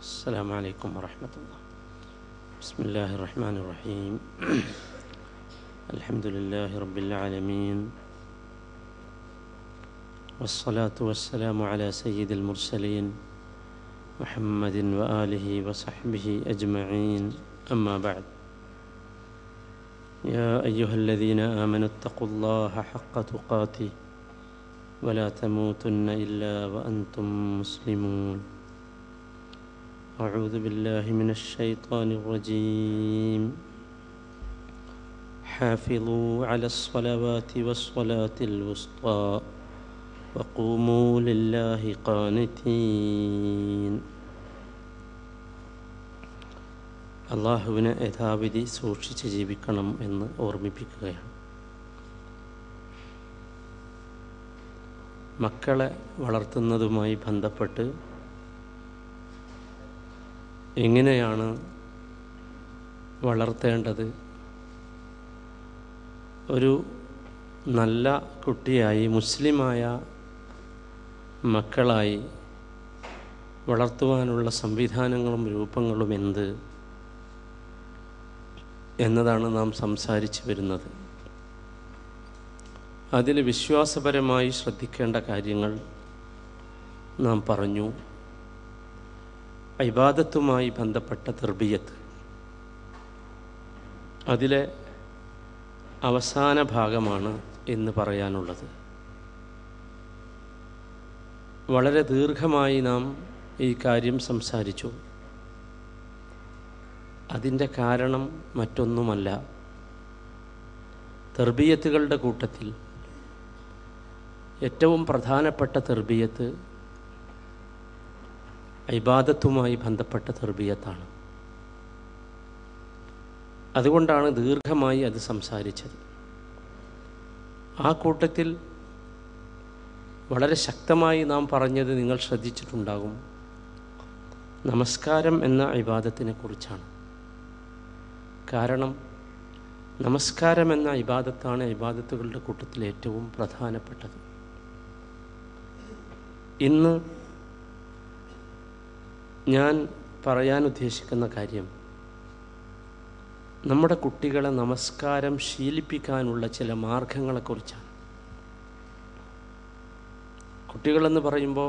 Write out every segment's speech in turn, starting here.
السلام عليكم ورحمة الله بسم الله الرحمن الرحيم الحمد لله رب العالمين والصلاة والسلام على سيد المرسلين محمد وآله وصحبه أجمعين أما بعد يا أيها الذين آمنوا اتقوا الله حق تقاته ولا تموتن إلا وأنتم مسلمون أعوذ بالله من الشيطان الرجيم حافظوا على الصلوات والصلاة الوسطى وقوموا لله قانتين അള്ളാഹുവിനെ യഥാവിധി സൂക്ഷിച്ച് ജീവിക്കണം എന്ന് ഓർമ്മിപ്പിക്കുകയാണ് മക്കളെ വളർത്തുന്നതുമായി ബന്ധപ്പെട്ട് എങ്ങനെയാണ് വളർത്തേണ്ടത് ഒരു നല്ല കുട്ടിയായി മുസ്ലിമായ മക്കളായി വളർത്തുവാനുള്ള സംവിധാനങ്ങളും രൂപങ്ങളും എന്ത് എന്നതാണ് നാം സംസാരിച്ചു വരുന്നത് അതിൽ വിശ്വാസപരമായി ശ്രദ്ധിക്കേണ്ട കാര്യങ്ങൾ നാം പറഞ്ഞു ഇബാദത്തുമായി ബന്ധപ്പെട്ട തെർബിയത്ത് അതിലെ അവസാന ഭാഗമാണ് എന്ന് പറയാനുള്ളത് വളരെ ദീർഘമായി നാം ഈ കാര്യം സംസാരിച്ചു അതിൻ്റെ കാരണം മറ്റൊന്നുമല്ല തെർബിയത്തുകളുടെ കൂട്ടത്തിൽ ഏറ്റവും പ്രധാനപ്പെട്ട തെർബിയത്ത് ഇബാദത്തുമായി ബന്ധപ്പെട്ട തെർബിയത്താണ് അതുകൊണ്ടാണ് ദീർഘമായി അത് സംസാരിച്ചത് ആ കൂട്ടത്തിൽ വളരെ ശക്തമായി നാം പറഞ്ഞത് നിങ്ങൾ ശ്രദ്ധിച്ചിട്ടുണ്ടാകും നമസ്കാരം എന്ന ഇബാദത്തിനെ കുറിച്ചാണ് കാരണം നമസ്കാരം എന്ന ഇബാദത്താണ് ഇബാദത്തുകളുടെ കൂട്ടത്തിൽ ഏറ്റവും പ്രധാനപ്പെട്ടത് ഇന്ന് ഞാൻ പറയാൻ ഉദ്ദേശിക്കുന്ന കാര്യം നമ്മുടെ കുട്ടികളെ നമസ്കാരം ശീലിപ്പിക്കാനുള്ള ചില മാർഗങ്ങളെക്കുറിച്ചാണ് കുട്ടികളെന്ന് പറയുമ്പോൾ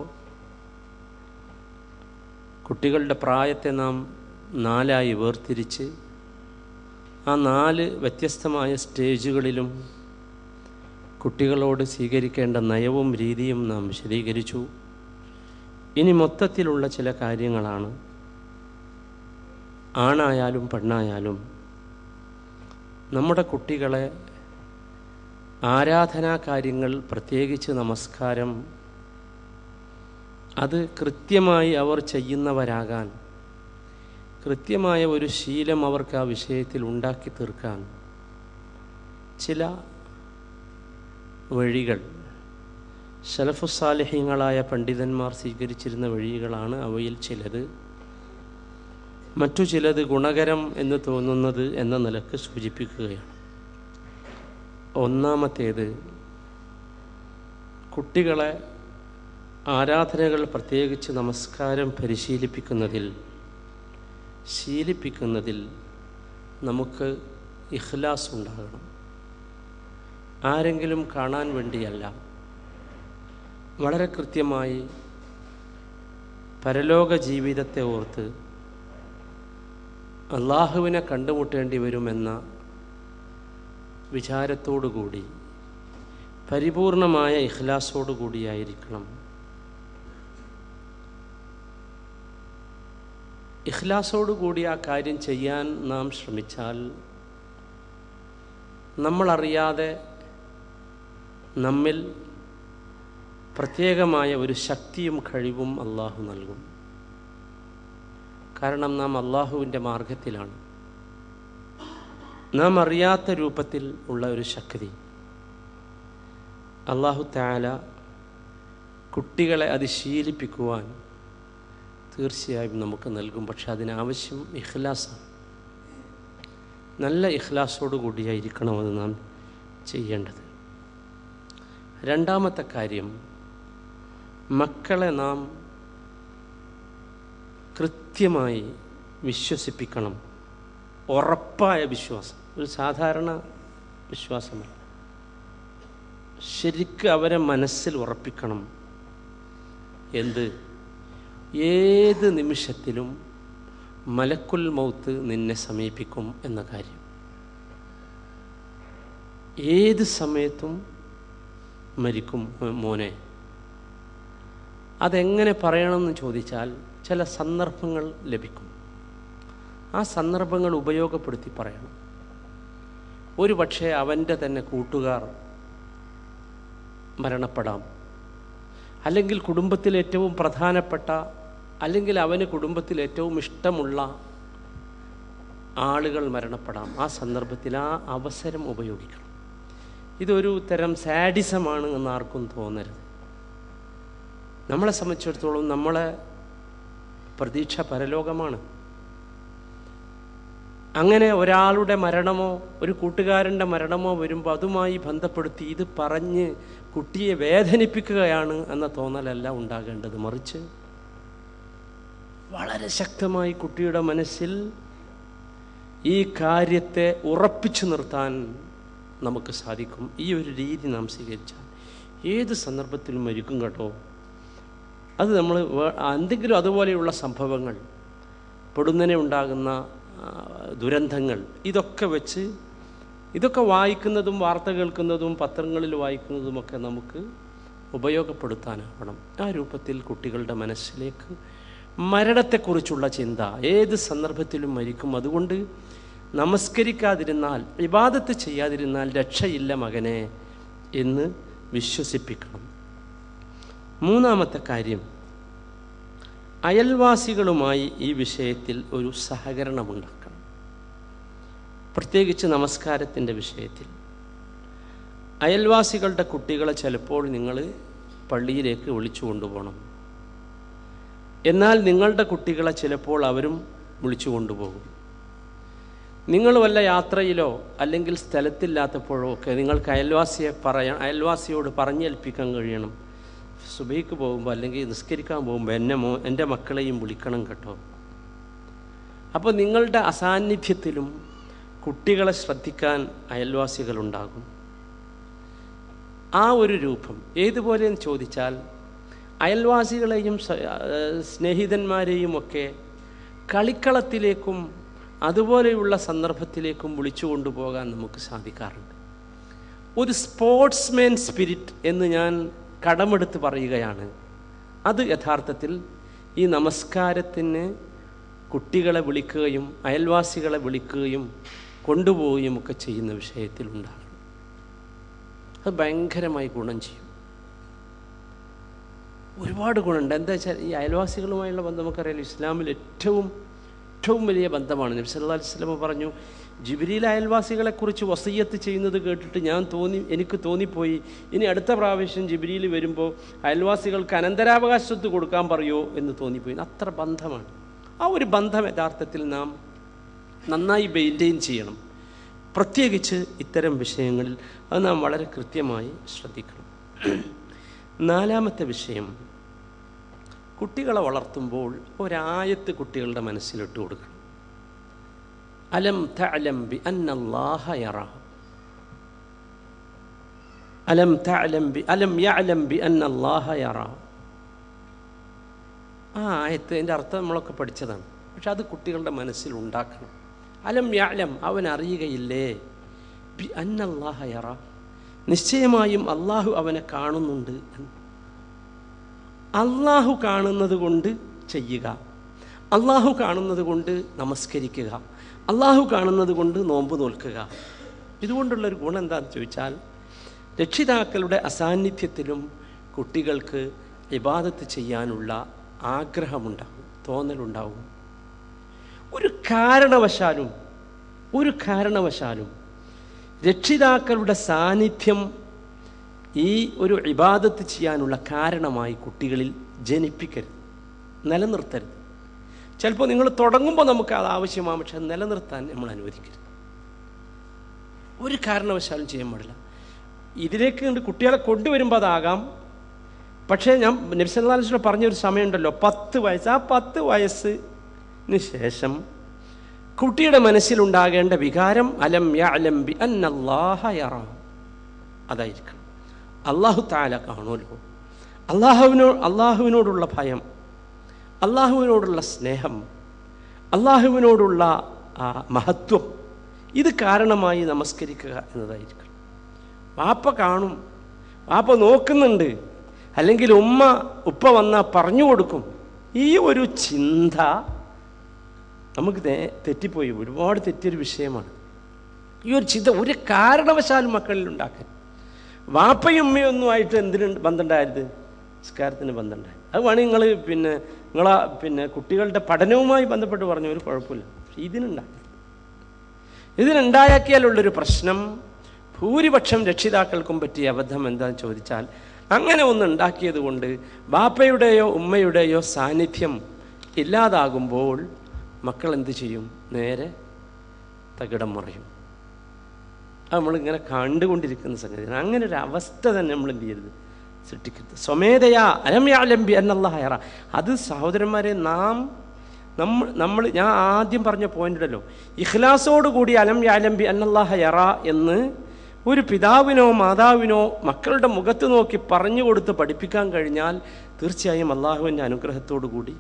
കുട്ടികളുടെ പ്രായത്തെ നാം നാലായി വേർതിരിച്ച് ആ നാല് വ്യത്യസ്തമായ സ്റ്റേജുകളിലും കുട്ടികളോട് സ്വീകരിക്കേണ്ട നയവും രീതിയും നാം വിശദീകരിച്ചു ഇനി മൊത്തത്തിലുള്ള ചില കാര്യങ്ങളാണ് ആണായാലും പെണ്ണായാലും നമ്മുടെ കുട്ടികളെ ആരാധനാ കാര്യങ്ങൾ പ്രത്യേകിച്ച് നമസ്കാരം അത് കൃത്യമായി അവർ ചെയ്യുന്നവരാകാൻ കൃത്യമായ ഒരു ശീലം അവർക്ക് ആ വിഷയത്തിൽ ഉണ്ടാക്കി തീർക്കാൻ ചില വഴികൾ ശലഫുസാലിഹ്യങ്ങളായ പണ്ഡിതന്മാർ സ്വീകരിച്ചിരുന്ന വഴികളാണ് അവയിൽ ചിലത് മറ്റു ചിലത് ഗുണകരം എന്ന് തോന്നുന്നത് എന്ന നിലക്ക് സൂചിപ്പിക്കുകയാണ് ഒന്നാമത്തേത് കുട്ടികളെ ആരാധനകൾ പ്രത്യേകിച്ച് നമസ്കാരം പരിശീലിപ്പിക്കുന്നതിൽ ശീലിപ്പിക്കുന്നതിൽ നമുക്ക് ഇഖ്ലാസ് ഉണ്ടാകണം ആരെങ്കിലും കാണാൻ വേണ്ടിയല്ല വളരെ കൃത്യമായി പരലോക ജീവിതത്തെ ഓർത്ത് അള്ളാഹുവിനെ കണ്ടുമുട്ടേണ്ടി വരുമെന്ന വിചാരത്തോടുകൂടി പരിപൂർണമായ ഇഖ്ലാസോടുകൂടിയായിരിക്കണം ഇഖ്ലാസോടുകൂടി ആ കാര്യം ചെയ്യാൻ നാം ശ്രമിച്ചാൽ നമ്മളറിയാതെ നമ്മിൽ പ്രത്യേകമായ ഒരു ശക്തിയും കഴിവും അള്ളാഹു നൽകും കാരണം നാം അള്ളാഹുവിൻ്റെ മാർഗത്തിലാണ് നാം അറിയാത്ത രൂപത്തിൽ ഉള്ള ഒരു ശക്തി അള്ളാഹു താല കുട്ടികളെ അത് ശീലിപ്പിക്കുവാൻ തീർച്ചയായും നമുക്ക് നൽകും പക്ഷെ അതിനാവശ്യം ഇഖ്ലാസാണ് നല്ല ഇഖ്ലാസോടു കൂടിയായിരിക്കണം അത് നാം ചെയ്യേണ്ടത് രണ്ടാമത്തെ കാര്യം മക്കളെ നാം കൃത്യമായി വിശ്വസിപ്പിക്കണം ഉറപ്പായ വിശ്വാസം ഒരു സാധാരണ വിശ്വാസമല്ല ശരിക്കും അവരെ മനസ്സിൽ ഉറപ്പിക്കണം എന്ത് ഏത് നിമിഷത്തിലും മലക്കുൽ മൗത്ത് നിന്നെ സമീപിക്കും എന്ന കാര്യം ഏത് സമയത്തും മരിക്കും മോനെ അതെങ്ങനെ പറയണമെന്ന് ചോദിച്ചാൽ ചില സന്ദർഭങ്ങൾ ലഭിക്കും ആ സന്ദർഭങ്ങൾ ഉപയോഗപ്പെടുത്തി പറയണം ഒരു പക്ഷേ അവൻ്റെ തന്നെ കൂട്ടുകാർ മരണപ്പെടാം അല്ലെങ്കിൽ കുടുംബത്തിൽ ഏറ്റവും പ്രധാനപ്പെട്ട അല്ലെങ്കിൽ അവന് കുടുംബത്തിൽ ഏറ്റവും ഇഷ്ടമുള്ള ആളുകൾ മരണപ്പെടാം ആ സന്ദർഭത്തിൽ ആ അവസരം ഉപയോഗിക്കണം ഇതൊരു തരം സാഡിസമാണ് എന്ന് ആർക്കും തോന്നരുത് നമ്മളെ സംബന്ധിച്ചിടത്തോളം നമ്മളെ പ്രതീക്ഷ പരലോകമാണ് അങ്ങനെ ഒരാളുടെ മരണമോ ഒരു കൂട്ടുകാരൻ്റെ മരണമോ വരുമ്പോൾ അതുമായി ബന്ധപ്പെടുത്തി ഇത് പറഞ്ഞ് കുട്ടിയെ വേദനിപ്പിക്കുകയാണ് എന്ന തോന്നലല്ല ഉണ്ടാകേണ്ടത് മറിച്ച് വളരെ ശക്തമായി കുട്ടിയുടെ മനസ്സിൽ ഈ കാര്യത്തെ ഉറപ്പിച്ചു നിർത്താൻ നമുക്ക് സാധിക്കും ഈ ഒരു രീതി നാം സ്വീകരിച്ചാൽ ഏത് സന്ദർഭത്തിലും മരിക്കും കേട്ടോ അത് നമ്മൾ എന്തെങ്കിലും അതുപോലെയുള്ള സംഭവങ്ങൾ പൊടുന്നനെ ഉണ്ടാകുന്ന ദുരന്തങ്ങൾ ഇതൊക്കെ വെച്ച് ഇതൊക്കെ വായിക്കുന്നതും വാർത്ത കേൾക്കുന്നതും പത്രങ്ങളിൽ വായിക്കുന്നതുമൊക്കെ നമുക്ക് ഉപയോഗപ്പെടുത്താനാവണം ആ രൂപത്തിൽ കുട്ടികളുടെ മനസ്സിലേക്ക് മരണത്തെക്കുറിച്ചുള്ള ചിന്ത ഏത് സന്ദർഭത്തിലും മരിക്കും അതുകൊണ്ട് നമസ്കരിക്കാതിരുന്നാൽ വിവാദത്ത് ചെയ്യാതിരുന്നാൽ രക്ഷയില്ല മകനെ എന്ന് വിശ്വസിപ്പിക്കണം മൂന്നാമത്തെ കാര്യം അയൽവാസികളുമായി ഈ വിഷയത്തിൽ ഒരു സഹകരണമുണ്ടാക്കണം പ്രത്യേകിച്ച് നമസ്കാരത്തിൻ്റെ വിഷയത്തിൽ അയൽവാസികളുടെ കുട്ടികളെ ചിലപ്പോൾ നിങ്ങൾ പള്ളിയിലേക്ക് വിളിച്ചു കൊണ്ടുപോകണം എന്നാൽ നിങ്ങളുടെ കുട്ടികളെ ചിലപ്പോൾ അവരും വിളിച്ചു കൊണ്ടുപോകും നിങ്ങൾ വല്ല യാത്രയിലോ അല്ലെങ്കിൽ സ്ഥലത്തില്ലാത്തപ്പോഴോ ഒക്കെ നിങ്ങൾക്ക് അയൽവാസിയെ പറയാൻ അയൽവാസിയോട് പറഞ്ഞേൽപ്പിക്കാൻ കഴിയണം സുബൈക്ക് പോകുമ്പോൾ അല്ലെങ്കിൽ നിസ്കരിക്കാൻ പോകുമ്പോൾ എന്നെ മോ എൻ്റെ മക്കളെയും വിളിക്കണം കേട്ടോ അപ്പോൾ നിങ്ങളുടെ അസാന്നിധ്യത്തിലും കുട്ടികളെ ശ്രദ്ധിക്കാൻ അയൽവാസികളുണ്ടാകും ആ ഒരു രൂപം ഏതുപോലെയെന്ന് ചോദിച്ചാൽ അയൽവാസികളെയും സ്നേഹിതന്മാരെയും ഒക്കെ കളിക്കളത്തിലേക്കും അതുപോലെയുള്ള സന്ദർഭത്തിലേക്കും വിളിച്ചു കൊണ്ടുപോകാൻ നമുക്ക് സാധിക്കാറുണ്ട് ഒരു സ്പോർട്സ്മാൻ സ്പിരിറ്റ് എന്ന് ഞാൻ കടമെടുത്ത് പറയുകയാണ് അത് യഥാർത്ഥത്തിൽ ഈ നമസ്കാരത്തിന് കുട്ടികളെ വിളിക്കുകയും അയൽവാസികളെ വിളിക്കുകയും കൊണ്ടുപോവുകയും ഒക്കെ ചെയ്യുന്ന വിഷയത്തിൽ ഉണ്ടാകണം അത് ഭയങ്കരമായി ഗുണം ചെയ്യും ഒരുപാട് ഗുണമുണ്ട് എന്താ വെച്ചാൽ ഈ അയൽവാസികളുമായുള്ള ബന്ധം നമുക്കറിയാലോ ഇസ്ലാമിൽ ഏറ്റവും ഏറ്റവും വലിയ ബന്ധമാണ് നബി സല്ലല്ലാഹു അലൈഹി വസല്ലം പറഞ്ഞു ജിബിരിയിൽ അയൽവാസികളെക്കുറിച്ച് വസയ്യത്ത് ചെയ്യുന്നത് കേട്ടിട്ട് ഞാൻ തോന്നി എനിക്ക് തോന്നിപ്പോയി ഇനി അടുത്ത പ്രാവശ്യം ജിബിരിയിൽ വരുമ്പോൾ അയൽവാസികൾക്ക് അനന്തരാവകാശത്ത് കൊടുക്കാൻ പറയുമോ എന്ന് തോന്നിപ്പോയി അത്ര ബന്ധമാണ് ആ ഒരു ബന്ധം യഥാർത്ഥത്തിൽ നാം നന്നായി മെയിൻറ്റെയിൻ ചെയ്യണം പ്രത്യേകിച്ച് ഇത്തരം വിഷയങ്ങളിൽ അത് നാം വളരെ കൃത്യമായി ശ്രദ്ധിക്കണം നാലാമത്തെ വിഷയം കുട്ടികളെ വളർത്തുമ്പോൾ ഒരായത്ത് കുട്ടികളുടെ മനസ്സിലിട്ട് കൊടുക്കണം അലം തഅലം ബി അന്നല്ലാഹ യറ അലം തഅലം ബി അലം യഅലം ബി അന്നല്ലാഹ യറ ആ ആയത്ത് എൻ്റെ അർത്ഥം നമ്മളൊക്കെ പഠിച്ചതാണ് പക്ഷെ അത് കുട്ടികളുടെ മനസ്സിൽ ഉണ്ടാക്കണം അലം യഅലം അവൻ അറിയുകയില്ലേ ബി അന്നല്ലാഹ യറ നിശ്ചയമായും അള്ളാഹു അവനെ കാണുന്നുണ്ട് എന്ന് അള്ളാഹു കാണുന്നത് കൊണ്ട് ചെയ്യുക അള്ളാഹു കാണുന്നത് കൊണ്ട് നമസ്കരിക്കുക അള്ളാഹു കാണുന്നത് കൊണ്ട് നോമ്പ് നോൽക്കുക ഇതുകൊണ്ടുള്ളൊരു ഗുണം എന്താണെന്ന് ചോദിച്ചാൽ രക്ഷിതാക്കളുടെ അസാന്നിധ്യത്തിലും കുട്ടികൾക്ക് ഇബാദത്ത് ചെയ്യാനുള്ള ആഗ്രഹമുണ്ടാകും തോന്നലുണ്ടാവും ഒരു കാരണവശാലും ഒരു കാരണവശാലും രക്ഷിതാക്കളുടെ സാന്നിധ്യം ഈ ഒരു ഇബാദത്ത് ചെയ്യാനുള്ള കാരണമായി കുട്ടികളിൽ ജനിപ്പിക്കരുത് നിലനിർത്തരുത് ചിലപ്പോൾ നിങ്ങൾ തുടങ്ങുമ്പോൾ നമുക്ക് അത് ആവശ്യമാകും പക്ഷെ നിലനിർത്താൻ നമ്മൾ അനുവദിക്കരുത് ഒരു കാരണവശാലും ചെയ്യാൻ പാടില്ല ഇതിലേക്ക് കണ്ട് കുട്ടികളെ കൊണ്ടുവരുമ്പോൾ അതാകാം പക്ഷേ ഞാൻ നബ്സല്ലാസ്ലം പറഞ്ഞൊരു സമയമുണ്ടല്ലോ പത്ത് വയസ്സ് ആ പത്ത് വയസ്സിന് ശേഷം കുട്ടിയുടെ മനസ്സിലുണ്ടാകേണ്ട വികാരം അലം യഅലം ബി അന്നല്ലാഹ യറ അതായിരിക്കണം അള്ളാഹു താല കാണുമല്ലോ അള്ളാഹുവിനോ അള്ളാഹുവിനോടുള്ള ഭയം അള്ളാഹുവിനോടുള്ള സ്നേഹം അള്ളാഹുവിനോടുള്ള ആ, മഹത്വം ഇത് കാരണമായി നമസ്കരിക്കുക എന്നതായിരിക്കണം വാപ്പ കാണും വാപ്പ നോക്കുന്നുണ്ട് അല്ലെങ്കിൽ ഉമ്മ ഉപ്പ വന്നാൽ പറഞ്ഞു കൊടുക്കും ഈ ഒരു ചിന്ത നമുക്ക് നേ- തെറ്റിപ്പോയി ഒരുപാട് തെറ്റിയൊരു വിഷയമാണ് ഈ ഒരു ചിന്ത ഒരു കാരണവശാലും മക്കളിൽ ഉണ്ടാക്കാൻ വാപ്പയും ഉമ്മയും ഒന്നും ആയിട്ട് എന്തിനു ബന്ധമുണ്ടായത് നിസ്കാരത്തിന് ബന്ധമുണ്ടായത് അത് വേണമെങ്കിൽ നിങ്ങൾ പിന്നെ നിങ്ങളെ പിന്നെ കുട്ടികളുടെ പഠനവുമായി ബന്ധപ്പെട്ട് പറഞ്ഞ ഒരു കുഴപ്പമില്ല പക്ഷെ ഇതിനുണ്ടായി ഇതിനുണ്ടാക്കിയാലുള്ളൊരു പ്രശ്നം ഭൂരിപക്ഷം രക്ഷിതാക്കൾക്കും പറ്റിയ അബദ്ധം എന്താണെന്ന് ചോദിച്ചാൽ അങ്ങനെ ഒന്ന് ഉണ്ടാക്കിയത് കൊണ്ട് ബാപ്പയുടെയോ ഉമ്മയുടെയോ സാന്നിധ്യം ഇല്ലാതാകുമ്പോൾ മക്കൾ എന്ത് ചെയ്യും നേരെ തകിടം മറിയും അത് നമ്മളിങ്ങനെ കണ്ടുകൊണ്ടിരിക്കുന്ന സംഗതിയാണ് അങ്ങനെ ഒരു അവസ്ഥ തന്നെ നമ്മൾ എന്ത് ചെയ്യരുത് സൃഷ്ടിക്കരുത് സ്വമേധയാ അലമ്യാലംബി എന്നല്ല അത് സഹോദരന്മാരെ നാം നമ്മൾ നമ്മൾ ഞാൻ ആദ്യം പറഞ്ഞ പോയിന്റ് ഉണ്ടല്ലോ ഇഖ്ലാസോടുകൂടി അലം യാലംബി അന്നല്ലാഹ യറ എന്ന് ഒരു പിതാവിനോ മാതാവിനോ മക്കളുടെ മുഖത്ത് നോക്കി പറഞ്ഞു കൊടുത്ത് പഠിപ്പിക്കാൻ കഴിഞ്ഞാൽ തീർച്ചയായും അള്ളാഹുവിൻ്റെ അനുഗ്രഹത്തോടു കൂടി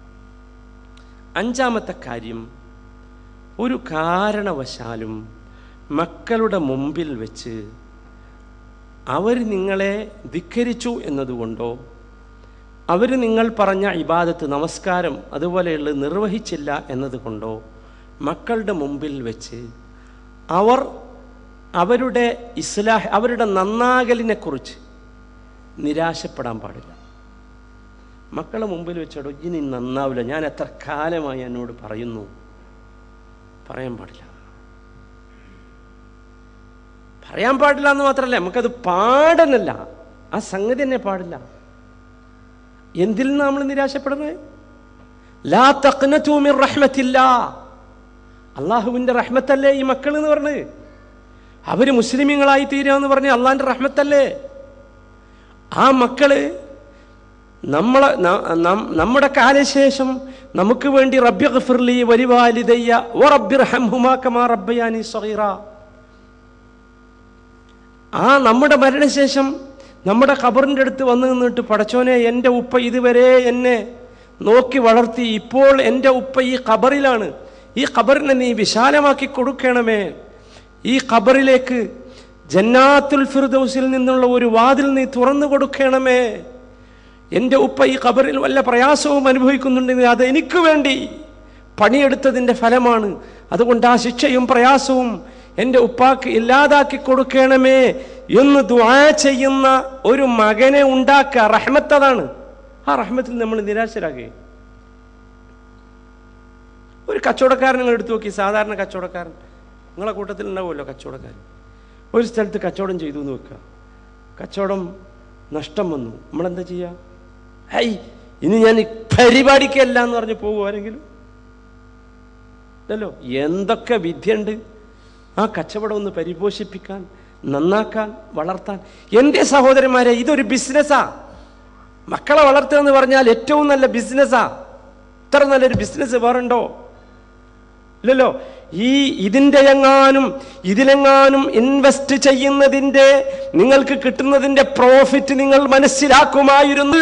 അഞ്ചാമത്തെ കാര്യം ഒരു കാരണവശാലും മക്കളുടെ മുമ്പിൽ വെച്ച് അവർ നിങ്ങളെ ധിക്കരിച്ചു എന്നതുകൊണ്ടോ അവർ നിങ്ങൾ പറഞ്ഞ ഇബാദത്ത് നമസ്കാരം അതുപോലെയുള്ളത് നിർവഹിച്ചില്ല എന്നതുകൊണ്ടോ മക്കളുടെ മുമ്പിൽ വെച്ച് അവർ അവരുടെ ഇസ്ലാഹ് അവരുടെ നന്നാകലിനെക്കുറിച്ച് നിരാശപ്പെടാൻ പാടില്ല മക്കളെ മുമ്പിൽ വെച്ചോടോ ഇനി നന്നാവില്ല ഞാൻ എത്ര കാലമായി എന്നോട് പറയുന്നു പറയാൻ പാടില്ല പറയാൻ പാടില്ല എന്ന് മാത്രമല്ല നമുക്കത് പാടനല്ല ആ സംഗതി തന്നെ പാടില്ല എന്തിൽ നിന്ന് നമ്മൾ നിരാശപ്പെടുന്നത് ലാ തഖ്നതു മിൻ റഹ്മത്തില്ല അള്ളാഹുവിൻ്റെ റഹ്മത്തല്ലേ ഈ മക്കൾ എന്ന് പറഞ്ഞത് അവർ മുസ്ലിമീങ്ങളായി തീരുക എന്ന് പറഞ്ഞ് അള്ളാഹിൻ്റെ റഹ്മത്തല്ലേ ആ മക്കള് നമ്മളെ ന- നം- നമ്മുടെ കാലശേഷം നമുക്ക് വേണ്ടി റബ്ബി ഗഫിർലി വലിവാലിദയ്യ ഓ റബ്ബിർ ഹംഹുമാ കമാ റബ്ബയാനി സഗീറ ആ നമ്മുടെ മരണശേഷം നമ്മുടെ ഖബറിൻ്റെ അടുത്ത് വന്നു നിന്നിട്ട് പടച്ചോനെ എൻ്റെ ഉപ്പ ഇതുവരെ എന്നെ നോക്കി വളർത്തി ഇപ്പോൾ എൻ്റെ ഉപ്പ ഈ ഖബറിലാണ് ഈ ഖബറിനെ നീ വിശാലമാക്കി കൊടുക്കണമേ ഈ ഖബറിലേക്ക് ജന്നാത്തുൽ ഫിർദൗസിൽ നിന്നുള്ള ഒരു വാതിൽ നീ തുറന്നു കൊടുക്കണമേ എൻ്റെ ഉപ്പ ഈ ഖബറിൽ വല്ല പ്രയാസവും അനുഭവിക്കുന്നുണ്ടെങ്കിൽ അത് എനിക്ക് വേണ്ടി പണിയെടുത്തതിൻ്റെ ഫലമാണ് അതുകൊണ്ട് ആ ശിക്ഷയും പ്രയാസവും എൻ്റെ ഉപ്പാക്ക് ഇല്ലാതാക്കി കൊടുക്കണമേ എന്ന് ദുആ ചെയ്യുന്ന ഒരു മകനെ ഉണ്ടാക്കുക റഹ്മത്ത് അതാണ് ആ റഹ്മത്തിൽ നമ്മൾ നിരാശരാകുകയും ഒരു കച്ചവടക്കാരൻ നിങ്ങൾ എടുത്തു നോക്കി സാധാരണ കച്ചവടക്കാരൻ നിങ്ങളെ കൂട്ടത്തിൽ ഉണ്ടാവുമല്ലോ കച്ചവടക്കാരൻ ഒരു സ്ഥലത്ത് കച്ചവടം ചെയ്തു എന്ന് വെക്കുക കച്ചവടം നഷ്ടം വന്നു നമ്മളെന്താ ചെയ്യുക ഹൈ ഇനി ഞാൻ ഈ പരിപാടിക്കല്ല എന്ന് പറഞ്ഞ് പോകുമോ ആരെങ്കിലും ഇല്ലല്ലോ എന്തൊക്കെ വിദ്യയുണ്ട് ആ കച്ചവടം ഒന്ന് പരിപോഷിപ്പിക്കാൻ നന്നാക്കാൻ വളർത്താൻ എൻ്റെ സഹോദരന്മാരെ ഇതൊരു ബിസിനസ്സാ മക്കളെ വളർത്തുക എന്ന് പറഞ്ഞാൽ ഏറ്റവും നല്ല ബിസിനസ്സാ ഇത്ര നല്ലൊരു ബിസിനസ് വേറുണ്ടോ ഇല്ലല്ലോ ഈ ഇതിൻ്റെ എങ്ങാനും ഇതിലെങ്ങാനും ഇൻവെസ്റ്റ് ചെയ്യുന്നതിൻ്റെ നിങ്ങൾക്ക് കിട്ടുന്നതിൻ്റെ പ്രോഫിറ്റ് നിങ്ങൾ മനസ്സിലാക്കുമായിരുന്നു